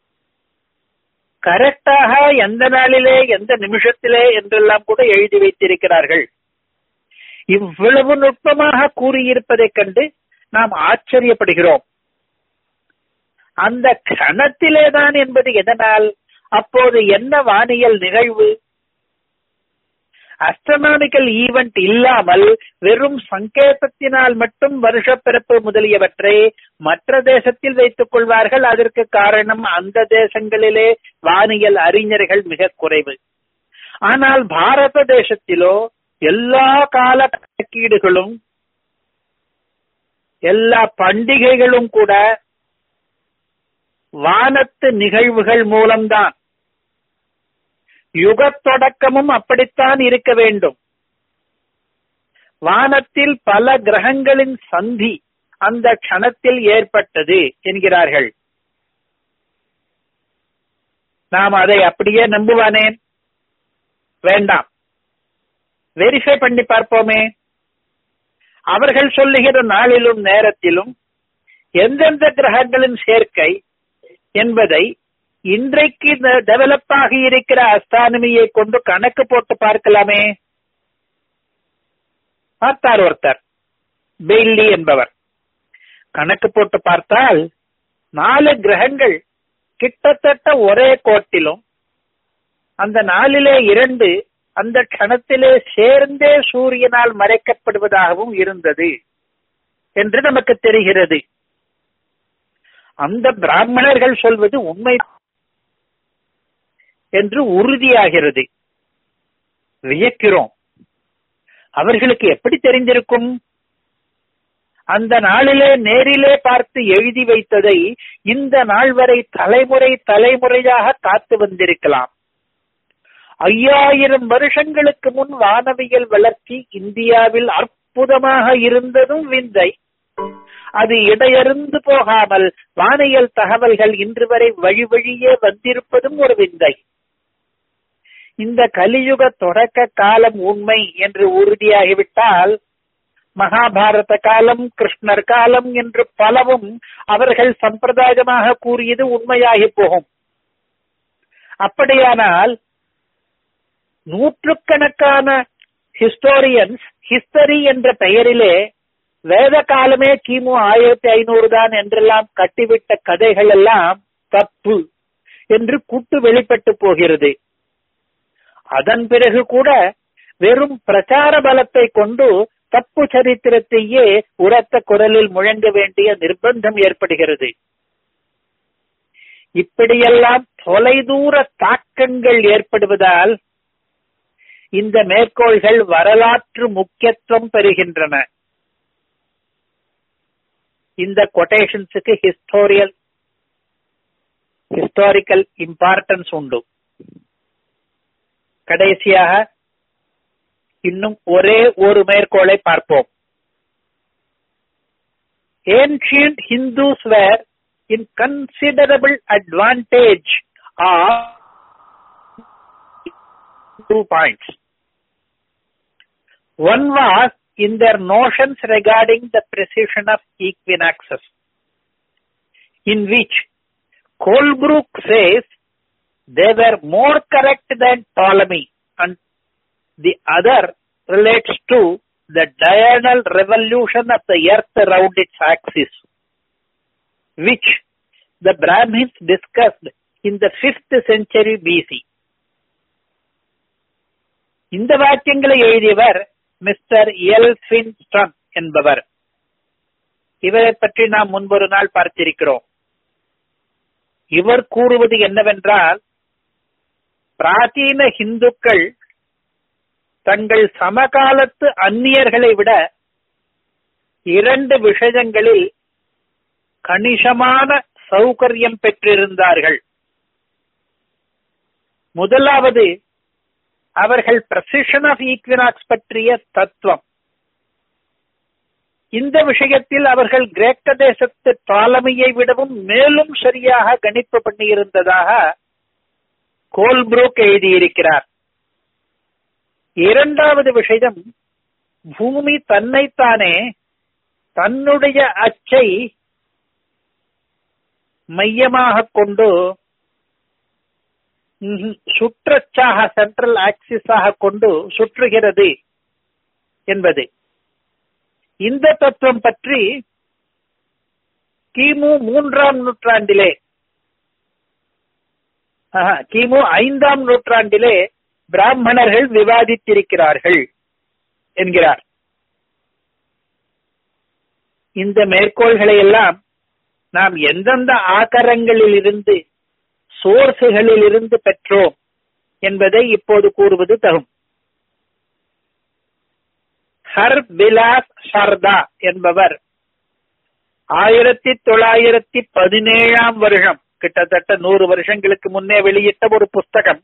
கரெக்டாக எந்த நாளிலே எந்த நிமிஷத்திலே என்றெல்லாம் கூட எழுதி வைத்திருக்கிறார்கள் இவ்வளவு நுட்பமாக கூறியிருப்பதைக் கண்டு நாம் ஆச்சரியப்படுகிறோம் அந்த கணத்திலேதான் என்பது எதனால் அப்போது என்ன வானியல் நிகழ்வு அஸ்ட்ரனாமிக்கல் ஈவெண்ட் இல்லாமல் வெறும் சங்கேதத்தினால் மட்டும் வருஷ பிறப்பு முதலியவற்றை மற்ற தேசத்தில் வைத்துக் கொள்வார்கள் அதற்கு காரணம் அந்த தேசங்களிலே வானியல் அறிஞர்கள் மிக குறைவு ஆனால் பாரத தேசத்திலோ எல்லா கால கணக்கீடுகளும் எல்லா பண்டிகைகளும் கூட வானத்து நிகழ்வுகள் மூலம்தான் யுகத் தொடக்கமும் அப்படித்தான் இருக்க வேண்டும் வானத்தில் பல கிரகங்களின் சந்தி அந்த க்ஷணத்தில் ஏற்பட்டது என்கிறார்கள் நாம் அதை அப்படியே நம்புவானேன் வேண்டாம் வெரிஃபை பண்ணி பார்ப்போமே அவர்கள் சொல்லுகிற நாளிலும் நேரத்திலும் எந்தெந்த கிரகங்களின் சேர்க்கை என்பதை இன்றைக்கு டெவலப் ஆகி இருக்கிற அஸ்ட்ரானமியை கொண்டு கணக்கு போட்டு பார்க்கலாமே பார்த்தார் ஒருத்தர் பெய்லி என்பவர் கணக்கு போட்டு பார்த்தால் நாலு கிரகங்கள் கிட்டத்தட்ட ஒரே கோட்டிலும் அந்த நாளிலே இரண்டு அந்த கணத்திலே சேர்ந்தே சூரியனால் மறைக்கப்படுவதாகவும் இருந்தது என்று நமக்கு தெரிகிறது அந்த பிராமணர்கள் சொல்வது உண்மை என்று உறுதியாகிறது வியக்கிறோம் அவர்களுக்கு எப்படி தெரிந்திருக்கும் அந்த நாளிலே நேரிலே பார்த்து எழுதி வைத்ததை இந்த நாள் வரை தலைமுறை தலைமுறையாக காத்து வந்திருக்கலாம் ஐயாயிரம் வருஷங்களுக்கு முன் வானவியல் வளர்ச்சி இந்தியாவில் அற்புதமாக இருந்ததும் விந்தை அது இடையறிந்து போகாமல் வானியல் தகவல்கள் இன்று வரை வழி வழியே வந்திருப்பதும் ஒரு விந்தை இந்த கலியுக தொடக்க காலம் உண்மை என்று உறுதியாகிவிட்டால் மகாபாரத காலம் கிருஷ்ணர் காலம் என்று பலவும் அவர்கள் சம்பிரதாயமாக கூறியது உண்மையாகி போகும் அப்படியானால் நூற்றுக்கணக்கான ஹிஸ்டோரியன்ஸ் ஹிஸ்டரி என்ற பெயரிலே வேத காலமே கிமு ஆயிரத்தி ஐநூறு தான் என்றெல்லாம் கட்டிவிட்ட கதைகள் எல்லாம் தப்பு என்று கூட்டு வெளிப்பட்டு போகிறது அதன் பிறகு கூட வெறும் பிரச்சார பலத்தை கொண்டு தப்பு சரித்திரத்தையே உரத்த குரலில் முழங்க வேண்டிய நிர்பந்தம் ஏற்படுகிறது இப்படியெல்லாம் தொலைதூர தாக்கங்கள் ஏற்படுவதால் இந்த மேற்கோள்கள் வரலாற்று முக்கியத்துவம் பெறுகின்றன இந்த கொட்டேஷன்ஸுக்கு ஹிஸ்டோரியல் ஹிஸ்டாரிக்கல் இம்பார்ட்டன்ஸ் உண்டு கடைசியாக இன்னும் ஒரே ஒரு மேற்கோளை பார்ப்போம் ancient Hindus were in considerable advantage of two points. One was in their notions regarding the precision of equinoxes, in which Colebrook says they were more correct than Ptolemy, and the other relates to the diurnal revolution of the earth around its axis, which the Brahmins discussed in the 5th century BC. இந்த வாக்கியங்களை எழுதியவர் மிஸ்டர் எல் ஃபின்ஸ்டன் என்பவர் இவரை பற்றி நாம் முன்பொரு நாள் பார்த்திருக்கிறோம் இவர் கூறுவது என்னவென்றால் பிராச்சீன இந்துக்கள் தங்கள் சமகாலத்து அந்நியர்களை விட இரண்டு விஷயங்களில் கணிசமான சௌகரியம் பெற்றிருந்தார்கள் முதலாவது அவர்கள் பிரசிஷன் ஆஃப் ஈக்வினாக்ஸ் பற்றிய தத்துவம் இந்த விஷயத்தில் அவர்கள் கிரேக்க தேசத்து டாலமியை விடவும் மேலும் சரியாக கணிப்பு பண்ணியிருந்ததாக கோல்ப்ரூக் எழுதியிருக்கிறார் இரண்டாவது விஷயம் பூமி தன்னைத்தானே தன்னுடைய அச்சை மையமாக கொண்டு சுற்றச்சாக சென்ட்ரல் ஆக்சிஸாக கொண்டு சுற்றுகிறது என்பது இந்த தத்துவம் பற்றி கிமு மூன்றாம் நூற்றாண்டிலே கிமு ஐந்தாம் நூற்றாண்டிலே பிராமணர்கள் விவாதித்திருக்கிறார்கள் என்கிறார் இந்த மேற்கோள்களை எல்லாம் நாம் எந்தெந்த ஆக்கரங்களில் இருந்து சோர்ஸுகளில் இருந்து பெற்றோம் என்பதை இப்போது கூறுவது தகும் ஹர் பிலாஸ் சர்தா என்பவர் ஆயிரத்தி தொள்ளாயிரத்தி பதினேழாம் வருஷம் கிட்டத்தட்ட நூறு வருஷங்களுக்கு முன்னே வெளியிட்ட ஒரு புஸ்தகம்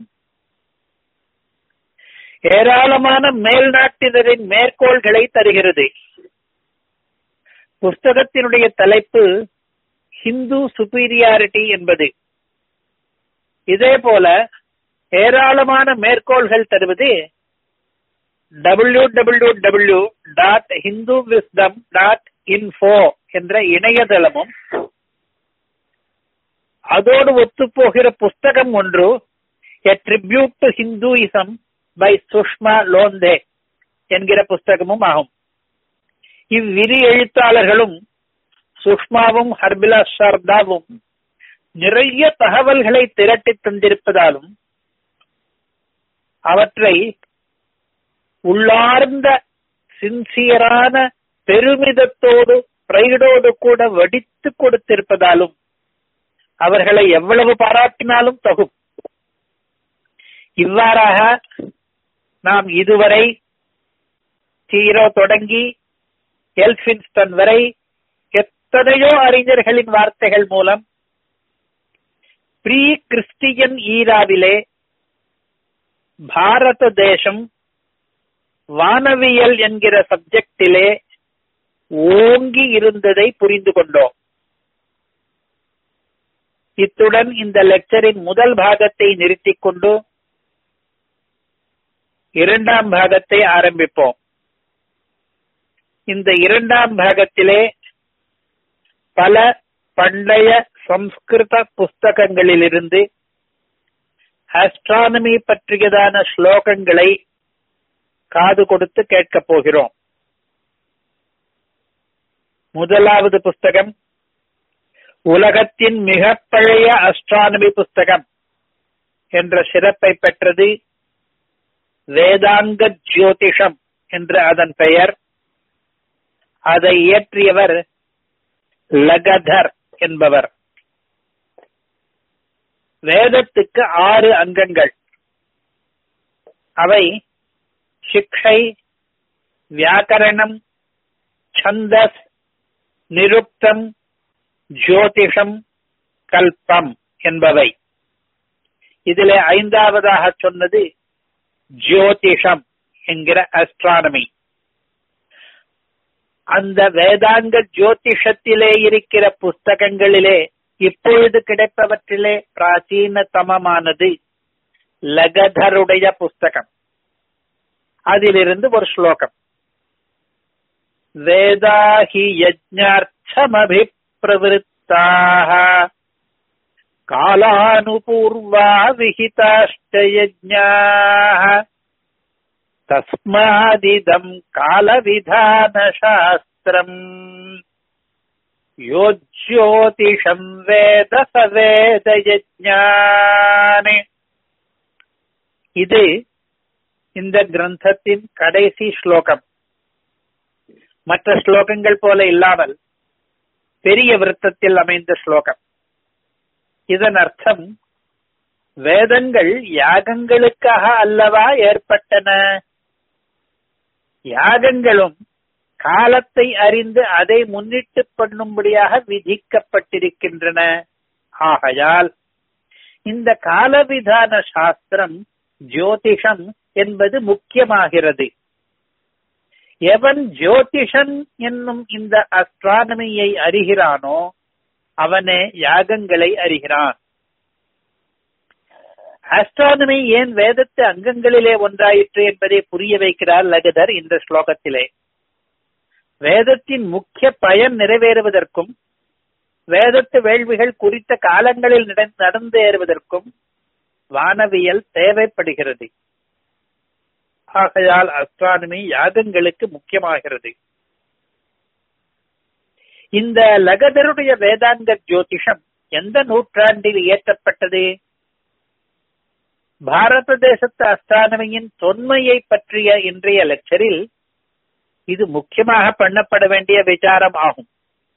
ஏராளமான மேல்நாட்டினரின் மேற்கோள்களை தருகிறது புஸ்தகத்தினுடைய தலைப்பு ஹிந்து சுப்பீரியாரிட்டி என்பது இதே போல ஏராளமான மேற்கோள்கள் தருவது W W W dot Hindu wisdom dot info என்ற இணையதளமும் அதோடு ஒத்துப்போகிற புஸ்தகம் ஒன்று a tribute to Hinduism by Sushma Londhe என்கிற புஸ்தகமும் ஆகும் இவ்விரு எழுத்தாளர்களும் சுஷ்மாவும் ஹர்பிலா சார்தாவும் நிறைய தகவல்களை திரட்டி தந்திருப்பதாலும் அவற்றை உள்ளார்ந்த சின்சியரான பெருமிதத்தோடு பிரைடோடு கூட வடித்து கொடுத்திருப்பதாலும் அவர்களை எவ்வளவு பாராட்டினாலும் தகும் இவ்வாறாக நாம் இதுவரை சீரோ தொடங்கி எல்பின்ஸ்டன் வரை எத்தனையோ அறிஞர்களின் வார்த்தைகள் மூலம் ப்ரீ கிறிஸ்டியன் ஈராவிலே பாரத தேசம் வானவியல் என்கிற சப்ஜெக்டிலே ஓங்கி இருந்ததை புரிந்து கொண்டோம் இத்துடன் இந்த லெக்சரின் முதல் பாகத்தை நிறுத்திக் கொண்டு இரண்டாம் பாகத்தை ஆரம்பிப்போம் இந்த இரண்டாம் பாகத்திலே பல பண்டைய சம்ஸ்கிருத புஸ்தகங்களிலிருந்து ஆஸ்ட்ரானமி பற்றியதான ஸ்லோகங்களை காது கொடுத்து கேட்கப் போகிறோம் முதலாவது புஸ்தகம் உலகத்தின் மிக பழைய அஸ்ட்ரானமி புஸ்தகம் என்ற சிறப்பை பெற்றது வேதாங்க ஜோதிஷம் என்று அதன் பெயர் அதை இயற்றியவர் லகதர் என்பவர் வேதத்துக்கு ஆறு அங்கங்கள் அவை சிக்ஷை வியாக்கரணம் சந்தஸ் நிருப்தம் ஜோதிஷம் கல்பம் என்பவை இதிலே ஐந்தாவதாக சொன்னது ஜோதிஷம் என்கிற அஸ்ட்ரானமி அந்த வேதாங்க ஜோதிஷத்திலே இருக்கிற புஸ்தகங்களிலே இப்பொழுது கிடைப்பவற்றிலே பிராச்சீனதமமானது லகதருடைய புஸ்தகம் அதிலிருந்து ஒரு ஸ்லோகம் வேதாஹி யஜ்ஞார்த்தமபிப்பிரவருத்தாக காலானுபூர்வா விஹிதாஷ்ட யஜ்ஞாः தஸ்மாதிதம் காலவிதானசாஸ்திரம் யோஜ்யோதிஷம் வேத சவேத யஜ்ஞானே இது இந்த கிரந்தத்தின் கடைசி ஸ்லோகம் மற்ற ஸ்லோகங்கள் போல இல்லாமல் பெரிய விருத்தத்தில் அமைந்த ஸ்லோகம் இதன் அர்த்தம் வேதங்கள் யாகங்களுக்காக அல்லவா ஏற்பட்டன யாகங்களும் காலத்தை அறிந்து அதை முன்னிட்டு பண்ணும்படியாக விதிக்கப்பட்டிருக்கின்றன ஆகையால் இந்த காலவிதான சாஸ்திரம் ஜோதிஷம் என்பது முக்கியமாகிறது எவன் ஜோதிஷன் என்னும் இந்த அஸ்ட்ரானமியை அறிகிறானோ அவனே யாகங்களை அறிகிறான் ஆஸ்ட்ரானமி ஏன் வேதத்து அங்கங்களிலே ஒன்றாயிற்று என்பதை புரிய வைக்கிறார் லகதர் இந்த ஸ்லோகத்திலே வேதத்தின் முக்கிய பயன் நிறைவேறுவதற்கும் வேதத்து வேள்விகள் குறித்த காலங்களில் நடந்தேறுவதற்கும் வானவியல் தேவைப்படுகிறது ஆகையால் அஸ்ட்ரானமி யாகங்களுக்கு முக்கியமாகிறது இந்த லகதருடைய வேதாந்த ஜோதிஷம் எந்த நூற்றாண்டில் இயற்றப்பட்டது பாரத தேசத்து அஸ்ட்ரானமியின் தொன்மையை பற்றிய இன்றைய லெக்சரில் இது முக்கியமாக பண்ணப்பட வேண்டிய விசாரம் ஆகும்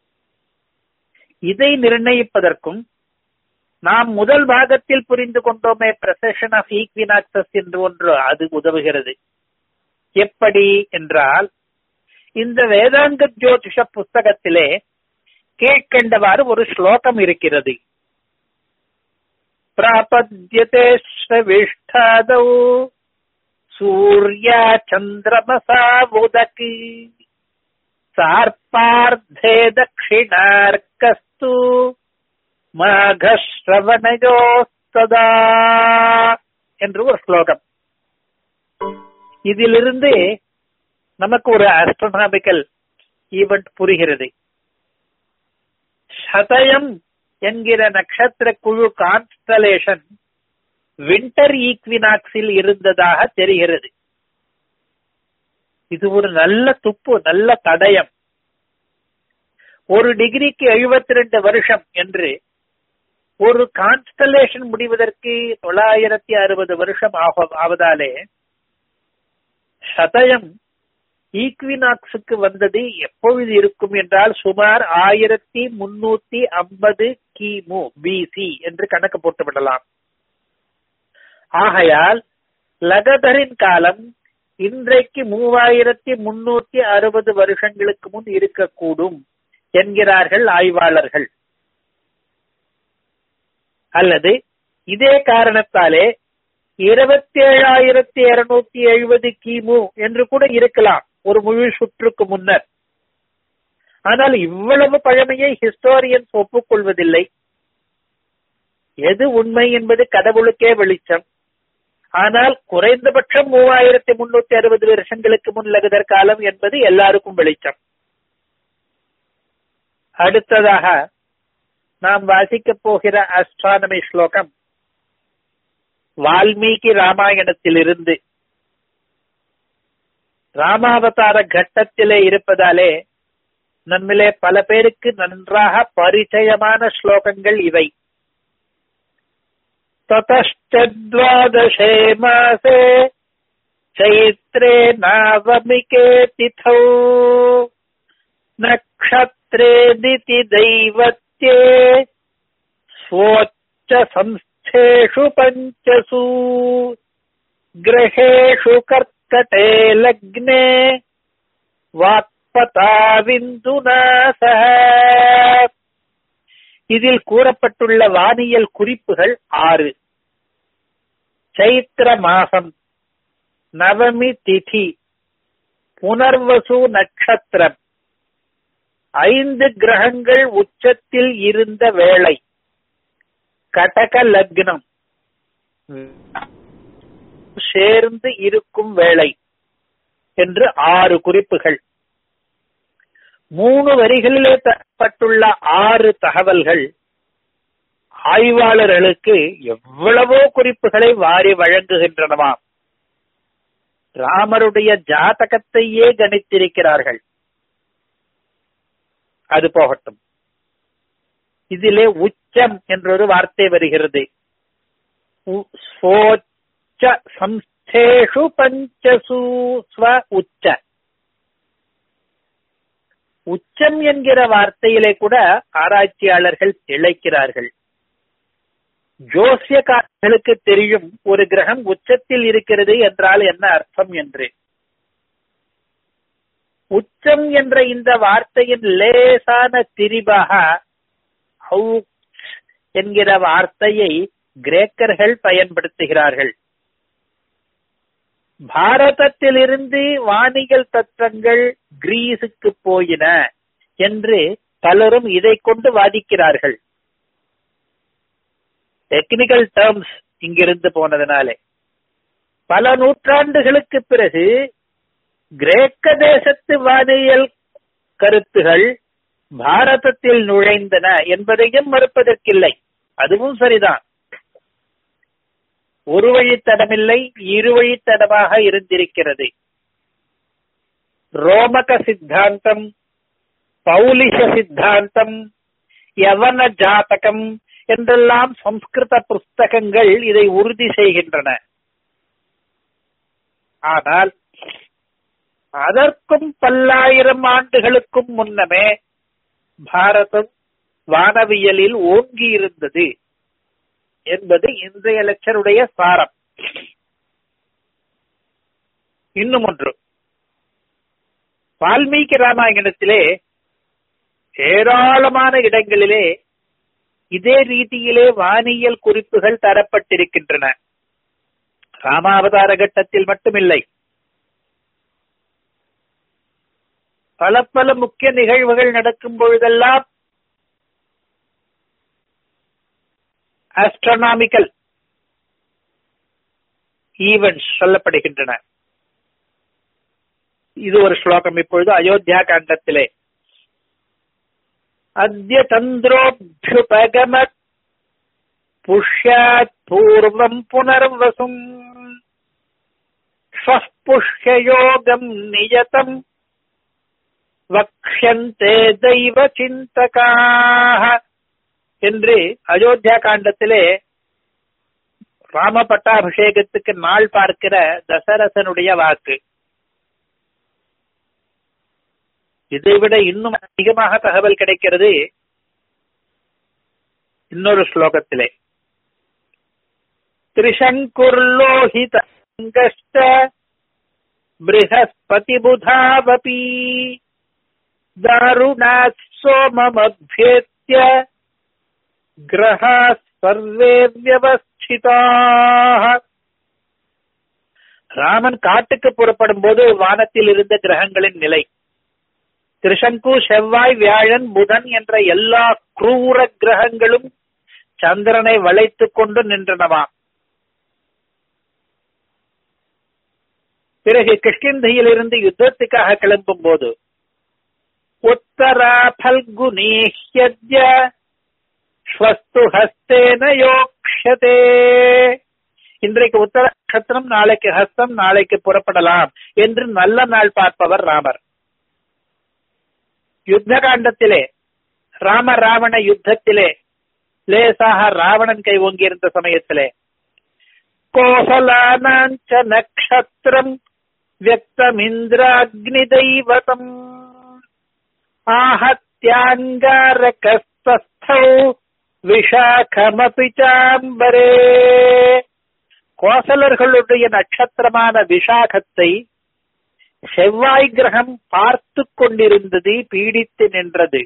இதை நிர்ணயிப்பதற்கும் நாம் முதல் பாகத்தில் புரிந்து கொண்டோமே பிரசஷன் ஆஃப் ஈக்வினாக்சஸ் என்று ஒன்று அது உதவுகிறது எப்படி என்றால் இந்த வேதாந்த ஜோதிஷ புஸ்தகத்திலே கீழ்கண்டவாறு ஒரு ஸ்லோகம் இருக்கிறது பிராபத்யதே ஸ்ரவிஷ்டாதௌ சூர்யா சந்திரமசா உதகி சார்பார்த்தே தட்சிணார்க்கஸ்து மாகஸ்ரவணயோஸ்ததா என்று ஒரு ஸ்லோகம் இதிலிருந்து நமக்கு ஒரு ஆஸ்ட்ரோனாமிக்கல் ஈவெண்ட் புரிகிறது சதயம் என்கிற நட்சத்திர குழு கான்ஸ்டலேஷன் வின்டர் ஈக்வினாக்ஸில் இருந்ததாக தெரிகிறது இது ஒரு நல்ல துப்பு நல்ல தடயம் ஒரு டிகிரிக்கு எழுபத்தி ரெண்டு வருஷம் என்று ஒரு கான்ஸ்டலேஷன் முடிவதற்கு தொள்ளாயிரத்தி அறுபது வருஷம் ஆவதாலே சதயம் ஈக்வினாக்ஸுக்கு வந்தது எப்பொழுது இருக்கும் என்றால் சுமார் ஆயிரத்தி முன்னூத்தி ஐம்பது கிமு பிசி என்று கணக்கு போட்டுவிடலாம் ஆகையால் லகதரின் காலம் இன்றைக்கு மூவாயிரத்தி முன்னூத்தி அறுபது வருஷங்களுக்கு முன் இருக்கக்கூடும் என்கிறார்கள் ஆய்வாளர்கள் அல்லது இதே காரணத்தாலே இருபத்தி ஏழாயிரத்தி இருநூத்தி எழுபது கிமு என்று கூட இருக்கலாம் ஒரு முழு சுற்றுக்கு முன்னர் ஆனால் இவ்வளவு பழமையை ஹிஸ்டோரியன்ஸ் ஒப்புக்கொள்வதில்லை எது உண்மை என்பது கடவுளுக்கே வெளிச்சம் ஆனால் குறைந்தபட்சம் மூவாயிரத்தி முன்னூத்தி அறுபது வருஷங்களுக்கு முன் லகுதர் காலம் என்பது எல்லாருக்கும் வெளிச்சம் அடுத்ததாக நாம் வாசிக்கப் போகிற அஸ்ட்ரானமி ஸ்லோகம் வால்மீகி ராமாயணத்திலிருந்து ராமாவதார கட்டத்திலே இருப்பதாலே நம்மிலே பல பேருக்கு நன்றாக பரிச்சயமான ஸ்லோகங்கள் இவை ततश्चद्वादशे मासे चैत्रे नावमिके तिथौ नक्षत्रे दिति दैवत्ये स्वोच्च संस्थेषु पञ्चसु ग्रहेषु कर्कटे लग्ने வாக்பதாவிந்துனா சக இதில் கூறப்பட்டுள்ள வானியல் குறிப்புகள் ஆறு சைத்திர மாசம் நவமி திதி புனர்வசு நட்சத்திரம் ஐந்து கிரகங்கள் உச்சத்தில் இருந்த வேளை கடக லக்னம் சேர்ந்து இருக்கும் வேளை என்று ஆறு குறிப்புகள் மூணு வரிகளிலே தரப்பட்டுள்ள ஆறு தகவல்கள் ஆய்வாளர்களுக்கு எவ்வளவோ குறிப்புகளை வாரி வழங்குகின்றனவாம் ராமருடைய ஜாதகத்தையே கணித்திருக்கிறார்கள் அது போகட்டும் இதிலே உச்சம் என்றொரு வார்த்தை வருகிறது சம்ஸ்தேஷு பஞ்சசு ஸ்வ உச்ச உச்சம் என்கிற வார்த்தையிலே கூட ஆராய்ச்சியாளர்கள் திளைக்கிறார்கள் ஜோசியக்காரர்களுக்கு தெரியும் ஒரு கிரகம் உச்சத்தில் இருக்கிறது என்றால் என்ன அர்த்தம் என்று உச்சம் என்ற இந்த வார்த்தையின் லேசான திரிபாக என்கிற வார்த்தையை கிரேக்கர்கள் பயன்படுத்துகிறார்கள் பாரதத்திலிருந்து வானியல் தத்துவங்கள் கிரீஸுக்கு போயின என்று பலரும் இதை கொண்டு வாதிக்கிறார்கள் டெக்னிக்கல் டேர்ம்ஸ் இங்கிருந்து போனதுனாலே பல நூற்றாண்டுகளுக்கு பிறகு கிரேக்க தேசத்து வானியல் கருத்துகள் பாரதத்தில் நுழைந்தன என்பதையும் மறுப்பதற்கில்லை அதுவும் சரிதான் ஒரு வழித்தடமில்லை இரு வழித்தடமாக இருந்திருக்கிறது ரோமக சித்தாந்தம் பௌலிஷ சித்தாந்தம் யவன ஜாதகம் என்றெல்லாம் சம்ஸ்கிருத புஸ்தகங்கள் இதை உறுதி செய்கின்றன ஆனால் அதற்கும் பல்லாயிரம் ஆண்டுகளுக்கும் முன்னமே பாரதம் வானவியலில் ஓங்கி இருந்தது என்பது இன்றைய லட்சருடைய சாரம் இன்னும் ஒன்று வால்மீகி ராமாயணத்திலே ஏராளமான இடங்களிலே இதே ரீதியிலே வானியல் குறிப்புகள் தரப்பட்டிருக்கின்றன ராமாவதார கட்டத்தில் மட்டுமில்லை பல பல முக்கிய நிகழ்வுகள் நடக்கும் பொழுதெல்லாம் ஆஸ்ட்ரோனாமிக்கல் ஈவெண்ட்ஸ் சொல்லப்படுகின்றன இது ஒரு ஸ்லோகம் இப்பொழுது அயோத்தியா காண்டத்திலே அத்திய சந்திரோபியுபகமத் புஷ்யாத் பூர்வம் புனர்வசும் புஷ்யயோகம் நியதம் வக்ஷந்தே தெய்வ சிந்தகாக என்று அயோத்தியா காண்டத்திலே ராம பட்டாபிஷேகத்துக்கு நாள் பார்க்கிற தசரசனுடைய வாக்கு இதைவிட இன்னும் அதிகமாக தகவல் கிடைக்கிறது இன்னொரு ஸ்லோகத்திலே திரிசங்குர்லோஹிதங்கஷ்ட பிருகஸ்பதி புதாவபி தாருணாத் சோமமபியேத்ய கிரகா சர்வே வியவஸ்திதாக ராமன் காட்டுக்கு புறப்படும் போது வானத்தில் இருந்த கிரகங்களின் நிலை திருசங்கு செவ்வாய் வியாழன் புதன் என்ற எல்லா குரூர கிரகங்களும் சந்திரனை வளைத்துக் கொண்டு நின்றனவாம் பிறகு கிருஷ்ணந்தியிலிருந்து யுத்தத்துக்காக கிளம்பும் போது உத்தரா பல்குனீஹ்யத்ய ஸ்வஸ்து ஹஸ்தேன யோக்ஷதே இன்றைக்கு உத்தர நட்சத்திரம் நாளைக்கு ஹஸ்தம் நாளைக்கு புறப்படலாம் என்று நல்ல நாள் பார்ப்பவர் ராமர் யுத்த காண்டத்திலே ராம ராவண யுத்தத்திலே லேசாக ராவணன் கை ஓங்கியிருந்த சமயத்திலே கோசலானாஞ்ச நக்ஷத்திரம் வியக்தமிந்திராக்னி தெய்வதம் ஆஹத்யாங்காரகஸ்தஸ்தௌ விஷாகமபி சாம்பரே கோசலர்களுடைய நட்சத்திரமான விஷாகத்தை செவ்வாய் கிரகம் பார்த்து கொண்டிருந்தது பீடித்து நின்றது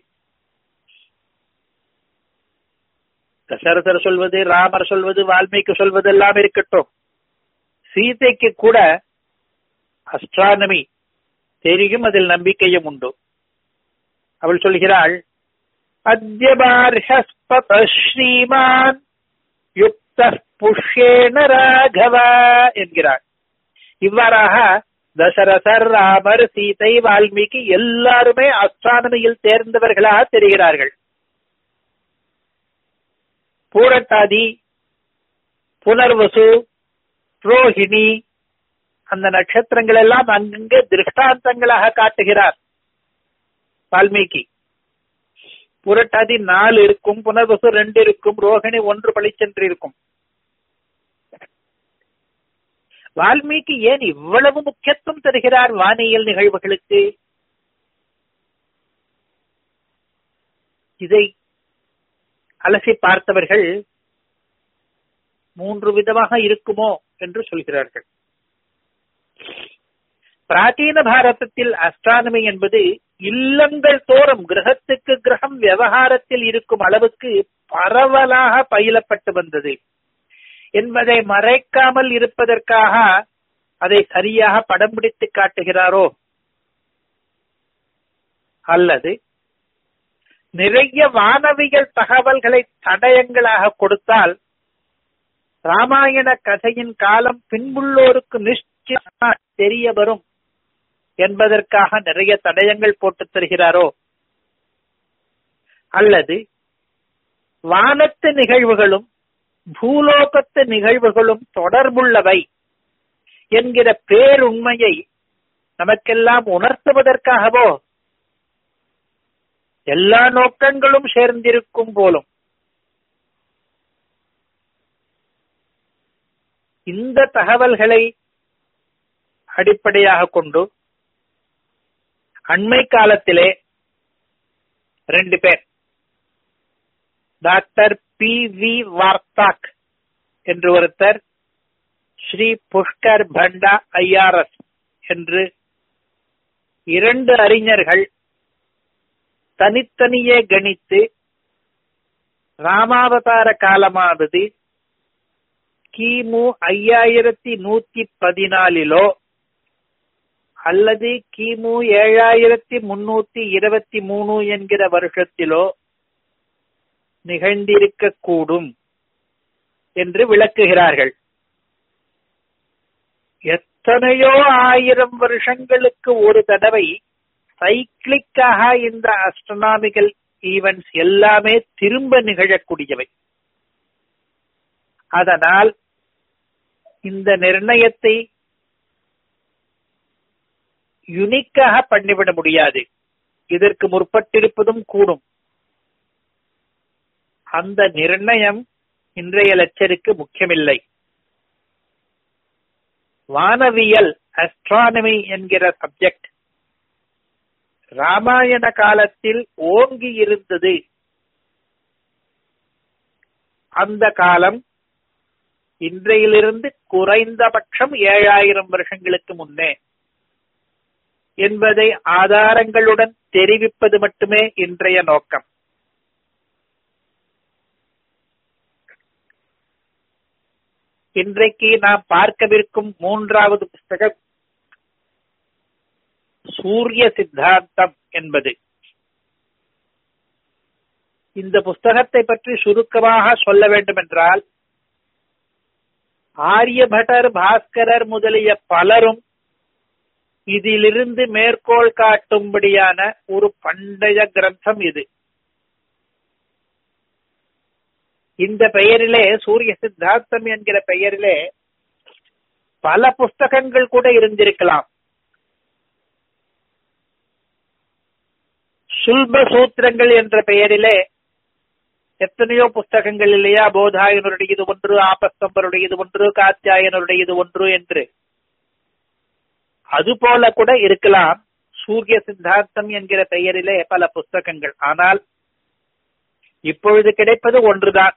தசரதர் சொல்வது ராமர் சொல்வது வால்மீகி சொல்வது எல்லாம் இருக்கட்டும் சீதைக்கு கூட அஸ்ட்ரானமி தெரியும் அதில் நம்பிக்கையும் உண்டு அவள் சொல்கிறாள் அத்தியபார்ஹஸ்பத ஸ்ரீமான் யுக்த புஷ்யேன ராகவ என்கிறாள் இவ்வாறாக தசரதர் ராமர் சீதை வால்மீகி எல்லாருமே அஸ்ட்ரானமியில் தேர்ந்தவர்களாக தெரிகிறார்கள் பூரட்டாதி புனர்வசு ரோஹிணி அந்த நட்சத்திரங்கள் எல்லாம் அங்கங்கே திருஷ்டாந்தங்களாக காட்டுகிறார் வால்மீகி புரட்டாதி நாலு இருக்கும் புனர்வசு ரெண்டு இருக்கும் ரோஹிணி ஒன்று பளிச்சென்று இருக்கும் வால்மீகி ஏன் இவ்வளவு முக்கியத்துவம் தருகிறார் வானியல் நிகழ்வுகளுக்கு இதை அலசி பார்த்தவர்கள் மூன்று விதமாக இருக்குமோ என்று சொல்கிறார்கள் பிராச்சீன பாரதத்தில் அஸ்ட்ரானமி என்பது இல்லங்கள் தோறும் கிரகத்துக்கு கிரகம் விவகாரத்தில் இருக்கும் அளவுக்கு பரவலாக பயிலப்பட்டு வந்தது என்பதை மறைக்காமல் இருப்பதற்காக அதை சரியாக படம் பிடித்து காட்டுகிறாரோ அல்லது நிறைய வானவியல் தகவல்களை தடயங்களாக கொடுத்தால் ராமாயண கதையின் காலம் பின்புள்ளோருக்கு நிச்சயமாக தெரிய வரும் என்பதற்காக நிறைய தடயங்கள் போட்டு தருகிறாரோ அல்லது வானத்து நிகழ்வுகளும் பூலோகத்து நிகழ்வுகளும் தொடர்புள்ளவை என்கிற பேருண்மையை நமக்கெல்லாம் உணர்த்துவதற்காகவோ எல்லா நோக்கங்களும் சேர்ந்திருக்கும் போலும் இந்த தகவல்களை அடிப்படையாக கொண்டு அண்மை காலத்திலே ரெண்டு பேர் டாக்டர் பி வி வார்த்தாக் என்று ஒருத்தர் ஸ்ரீ புஷ்கர் பண்டா ஐஆர்எஸ் என்று இரண்டு அறிஞர்கள் தனித்தனியே கணித்து ராமாவதார காலமானது கிமு ஐயாயிரத்தி நூத்தி பதினாலிலோ அல்லது கிமு ஏழாயிரத்தி முன்னூத்தி இருபத்தி மூணு என்கிற வருஷத்திலோ நிகழ்ந்திருக்க கூடும் என்று விளக்குகிறார்கள் எத்தனையோ ஆயிரம் வருஷங்களுக்கு ஒரு தடவை சைக்கிளிக்காக இந்த அஸ்ட்ரனாமிக்கல் ஈவெண்ட்ஸ் எல்லாமே திரும்ப நிகழக்கூடியவை அதனால் இந்த நிர்ணயத்தை யுனிக்காக பண்ணிவிட முடியாது இதற்கு முற்பட்டிருப்பதும் கூடும் அந்த நிர்ணயம் இன்றைய லட்சருக்கு முக்கியமில்லை வானவியல் அஸ்ட்ரானமி என்கிற சப்ஜெக்ட் ராமாயண காலத்தில் ஓங்கி இருந்தது அந்த காலம் இன்றையிலிருந்து குறைந்தபட்சம் ஏழாயிரம் வருஷங்களுக்கு முன்னே என்பதை ஆதாரங்களுடன் தெரிவிப்பது மட்டுமே இன்றைய நோக்கம் இன்றைக்கு நாம் பார்க்கவிருக்கும் மூன்றாவது புஸ்தகம் சூரிய சித்தாந்தம் என்பது இந்த புஸ்தகத்தை பற்றி சுருக்கமாக சொல்ல வேண்டும் என்றால் ஆரியபட்டர் பாஸ்கரர் முதலிய பலரும் இதிலிருந்து மேற்கோள் காட்டும்படியான ஒரு பண்டைய கிரந்தம் இது இந்த பெயரிலே சூரிய சித்தாந்தம் என்கிற பெயரிலே பல புஸ்தகங்கள் கூட இருந்திருக்கலாம் சுல்ப சூத்திரங்கள் என்ற பெயரிலே எத்தனையோ புஸ்தகங்கள் இல்லையா போதாயனருடையது ஒன்று ஆபஸ்தம்பருடையது ஒன்று காத்தியாயனருடையது ஒன்று என்று அது போல கூட இருக்கலாம் சூரிய சித்தாந்தம் என்கிற பெயரிலே பல புஸ்தகங்கள் ஆனால் இப்பொழுது கிடைப்பது ஒன்றுதான்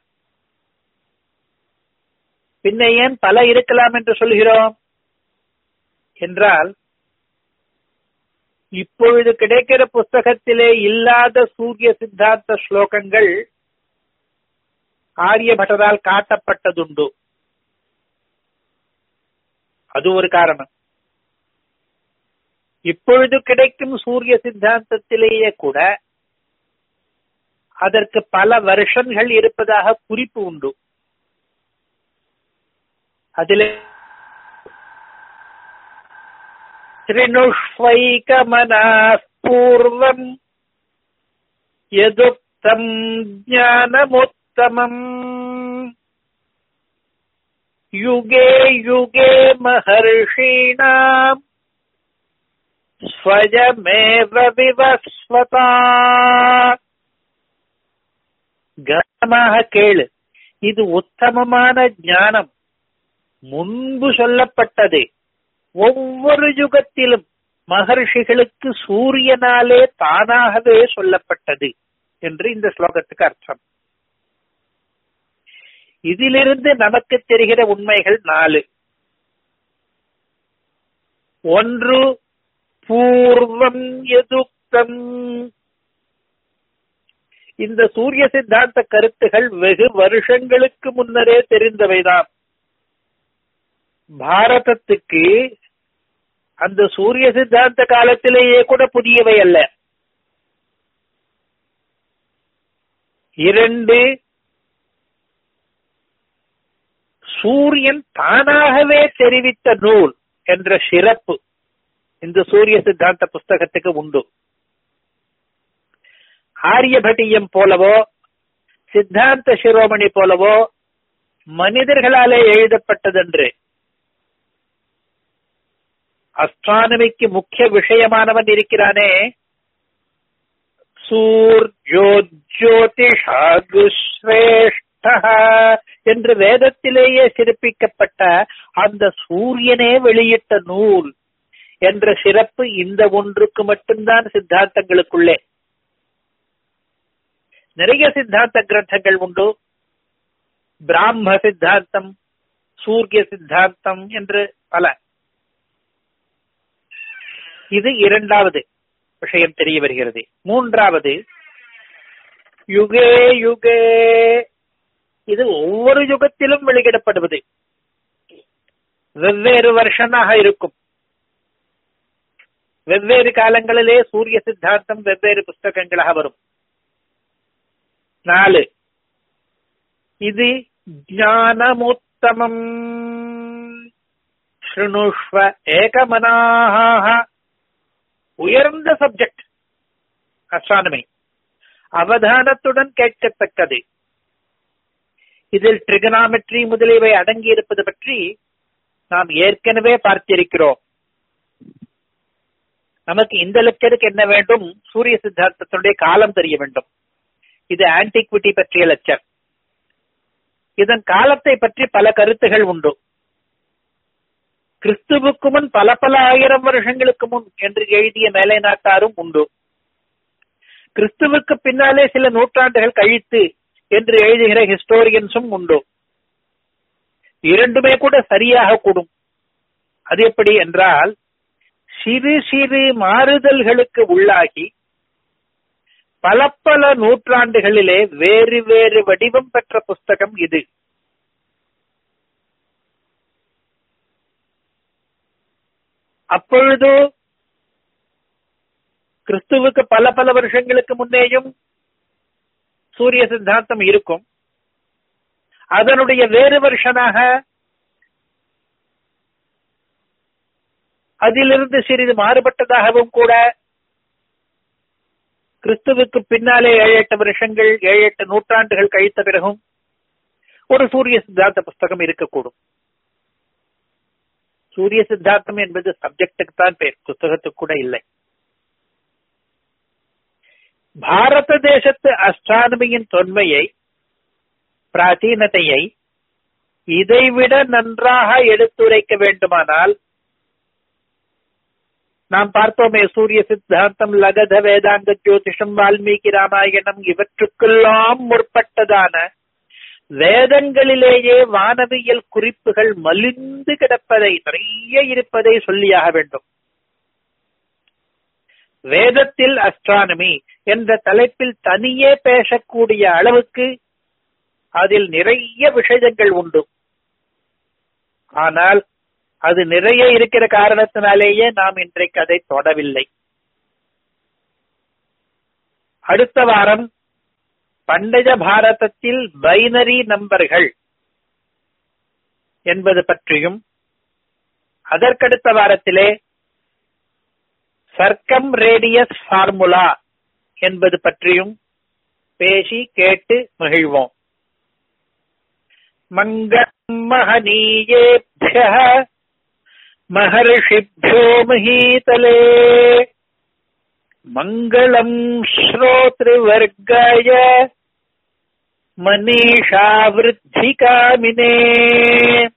பின்ன ஏன் பல இருக்கலாம் என்று சொல்கிறோம் என்றால் இப்பொழுது கிடைக்கிற புஸ்தகத்திலே இல்லாத சூரிய சித்தாந்த ஸ்லோகங்கள் ஆரியபட்டரால் காட்டப்பட்டதுண்டு அது ஒரு காரணம் இப்பொழுது கிடைக்கும் சூரிய சித்தாந்தத்திலேயே கூட அதற்கு பல வருஷன்கள் இருப்பதாக குறிப்பு உண்டு அதிலே त्रिनुष्वैकमना पूर्वम् यदुक्तम् ज्ञानमुत्तमम् युगे युगे महर्षीणाम् स्वयमेव विवस्वता கவனமாக கேளு இது உத்தமமான ஞானம் முன்பு சொல்லப்பட்டது ஒவ்வொரு யுகத்திலும் மகர்ஷிகளுக்கு சூரியனாலே தானாகவே சொல்லப்பட்டது என்று இந்த ஸ்லோகத்துக்கு அர்த்தம் இதிலிருந்து நமக்கு தெரிகிற உண்மைகள் நாலு ஒன்று பூர்வம் எதுக்தம் இந்த சூரிய சித்தாந்த கருத்துகள் வெகு வருஷங்களுக்கு முன்னரே தெரிந்தவைதான் பாரதத்துக்கு அந்த சூரிய சித்தாந்த காலத்திலேயே கூட புதியவை அல்ல இரண்டு சூரியன் தானாகவே தெரிவித்த நூல் என்ற சிறப்பு இந்த சூரிய சித்தாந்த புஸ்தகத்துக்கு உண்டு ஆரியபட்டியம் போலவோ சித்தாந்த சிரோமணி போலவோ மனிதர்களாலே எழுதப்பட்டதென்று அஸ்ட்ரானமிக்கு முக்கிய விஷயமானவன் இருக்கிறானே சூர்யோஜோதிஷாகுஸ்ரேஷ்ட என்று வேதத்திலேயே சிறப்பிக்கப்பட்ட அந்த சூரியனே வெளியிட்ட நூல் என்ற சிறப்பு இந்த ஒன்றுக்கு மட்டும்தான் சித்தாந்தங்களுக்குள்ளே நிறைய சித்தாந்த கிரந்தங்கள் உண்டு பிராம சித்தாந்தம் சூரிய சித்தாந்தம் என்று பல இது இரண்டாவது விஷயம் தெரிய வருகிறது மூன்றாவது யுகே யுகே இது ஒவ்வொரு யுகத்திலும் வெளியிடப்படுவது வெவ்வேறு வருஷமாக இருக்கும் வெவ்வேறு காலங்களிலே சூரிய சித்தாந்தம் வெவ்வேறு புஸ்தகங்களாக வரும் நாலு இது ஞானமுத்தமம் ஸ்ருணுஷ்வ ஏகமனாக உயர்ந்த சப்ஜெக்ட் அஸ்ட்ரானமி அவதானத்துடன் கேட்கத்தக்கது இதில் ட்ரிகனாமெட்ரி முதலியவை அடங்கி இருப்பது பற்றி நாம் ஏற்கனவே பார்த்திருக்கிறோம் நமக்கு இந்த லெக்சருக்கு என்ன வேண்டும் சூரிய சித்தாந்தத்தினுடைய காலம் தெரிய வேண்டும் இது ஆன்டிக்விட்டி பற்றிய லெக்சர் இதன் காலத்தை பற்றி பல கருத்துகள் உண்டு கிறிஸ்துவுக்கு முன் பல பல ஆயிரம் வருஷங்களுக்கு முன் என்று எழுதிய மேலை நாட்டாரும் உண்டு கிறிஸ்துவுக்கு பின்னாலே சில நூற்றாண்டுகள் கழித்து என்று எழுதுகிற ஹிஸ்டோரியன்ஸும் உண்டு இரண்டுமே கூட சரியாக கூடும் அது எப்படி என்றால் சிறு சிறு மாறுதல்களுக்கு உள்ளாகி பல பல நூற்றாண்டுகளிலே வேறு வேறு வடிவம் பெற்ற புஸ்தகம் இது அப்பொழுது கிறிஸ்துவுக்கு பல பல வருஷங்களுக்கு முன்னேயும் சூரிய சித்தாந்தம் இருக்கும் அதனுடைய வேறு வருஷனாக அதிலிருந்து சிறிது மாறுபட்டதாகவும் கூட கிறிஸ்துவுக்கு பின்னாலே ஏழு எட்டு வருஷங்கள் ஏழு எட்டு நூற்றாண்டுகள் கழித்த பிறகும் ஒரு சூரிய சித்தாந்த புஸ்தகம் இருக்கக்கூடும் சூரிய சித்தாந்தம் என்பது சப்ஜெக்டுக்கு தான் பேர் புஸ்தகத்துக்கு கூட இல்லை பாரத தேசத்து அஸ்ட்ரானமியின் தொன்மையை பிராச்சீனத்தையை இதைவிட நன்றாக எடுத்துரைக்க வேண்டுமானால் நாம் பார்த்தோமே சூரிய சித்தாந்தம் லகத வேதாந்த ஜோதிஷம் வால்மீகி ராமாயணம் இவற்றுக்கெல்லாம் முற்பட்டதான வேதங்களிலேயே வானவியல் குறிப்புகள் மலிந்து கிடப்பதை நிறைய இருப்பதை சொல்லியாக வேண்டும் வேதத்தில் அஸ்ட்ரானமி என்ற தலைப்பில் தனியே பேசக்கூடிய அளவுக்கு அதில் நிறைய விஷயங்கள் உண்டு ஆனால் அது நிறைய இருக்கிற காரணத்தினாலேயே நாம் இன்றைக்கு அதை தொடவில்லை அடுத்த வாரம் பண்டைய பாரதத்தில் பைனரி நம்பர்கள் என்பது பற்றியும் அதற்கடுத்த வாரத்திலே சர்க்கம் ரேடியஸ் ஃபார்முலா என்பது பற்றியும் பேசி கேட்டு மகிழ்வோம் மங்கம் மகனீயேபிய महर्षिभ्यो महीतले मङ्गलम् श्रोतृवर्गाय मनीषावृद्धिकामिने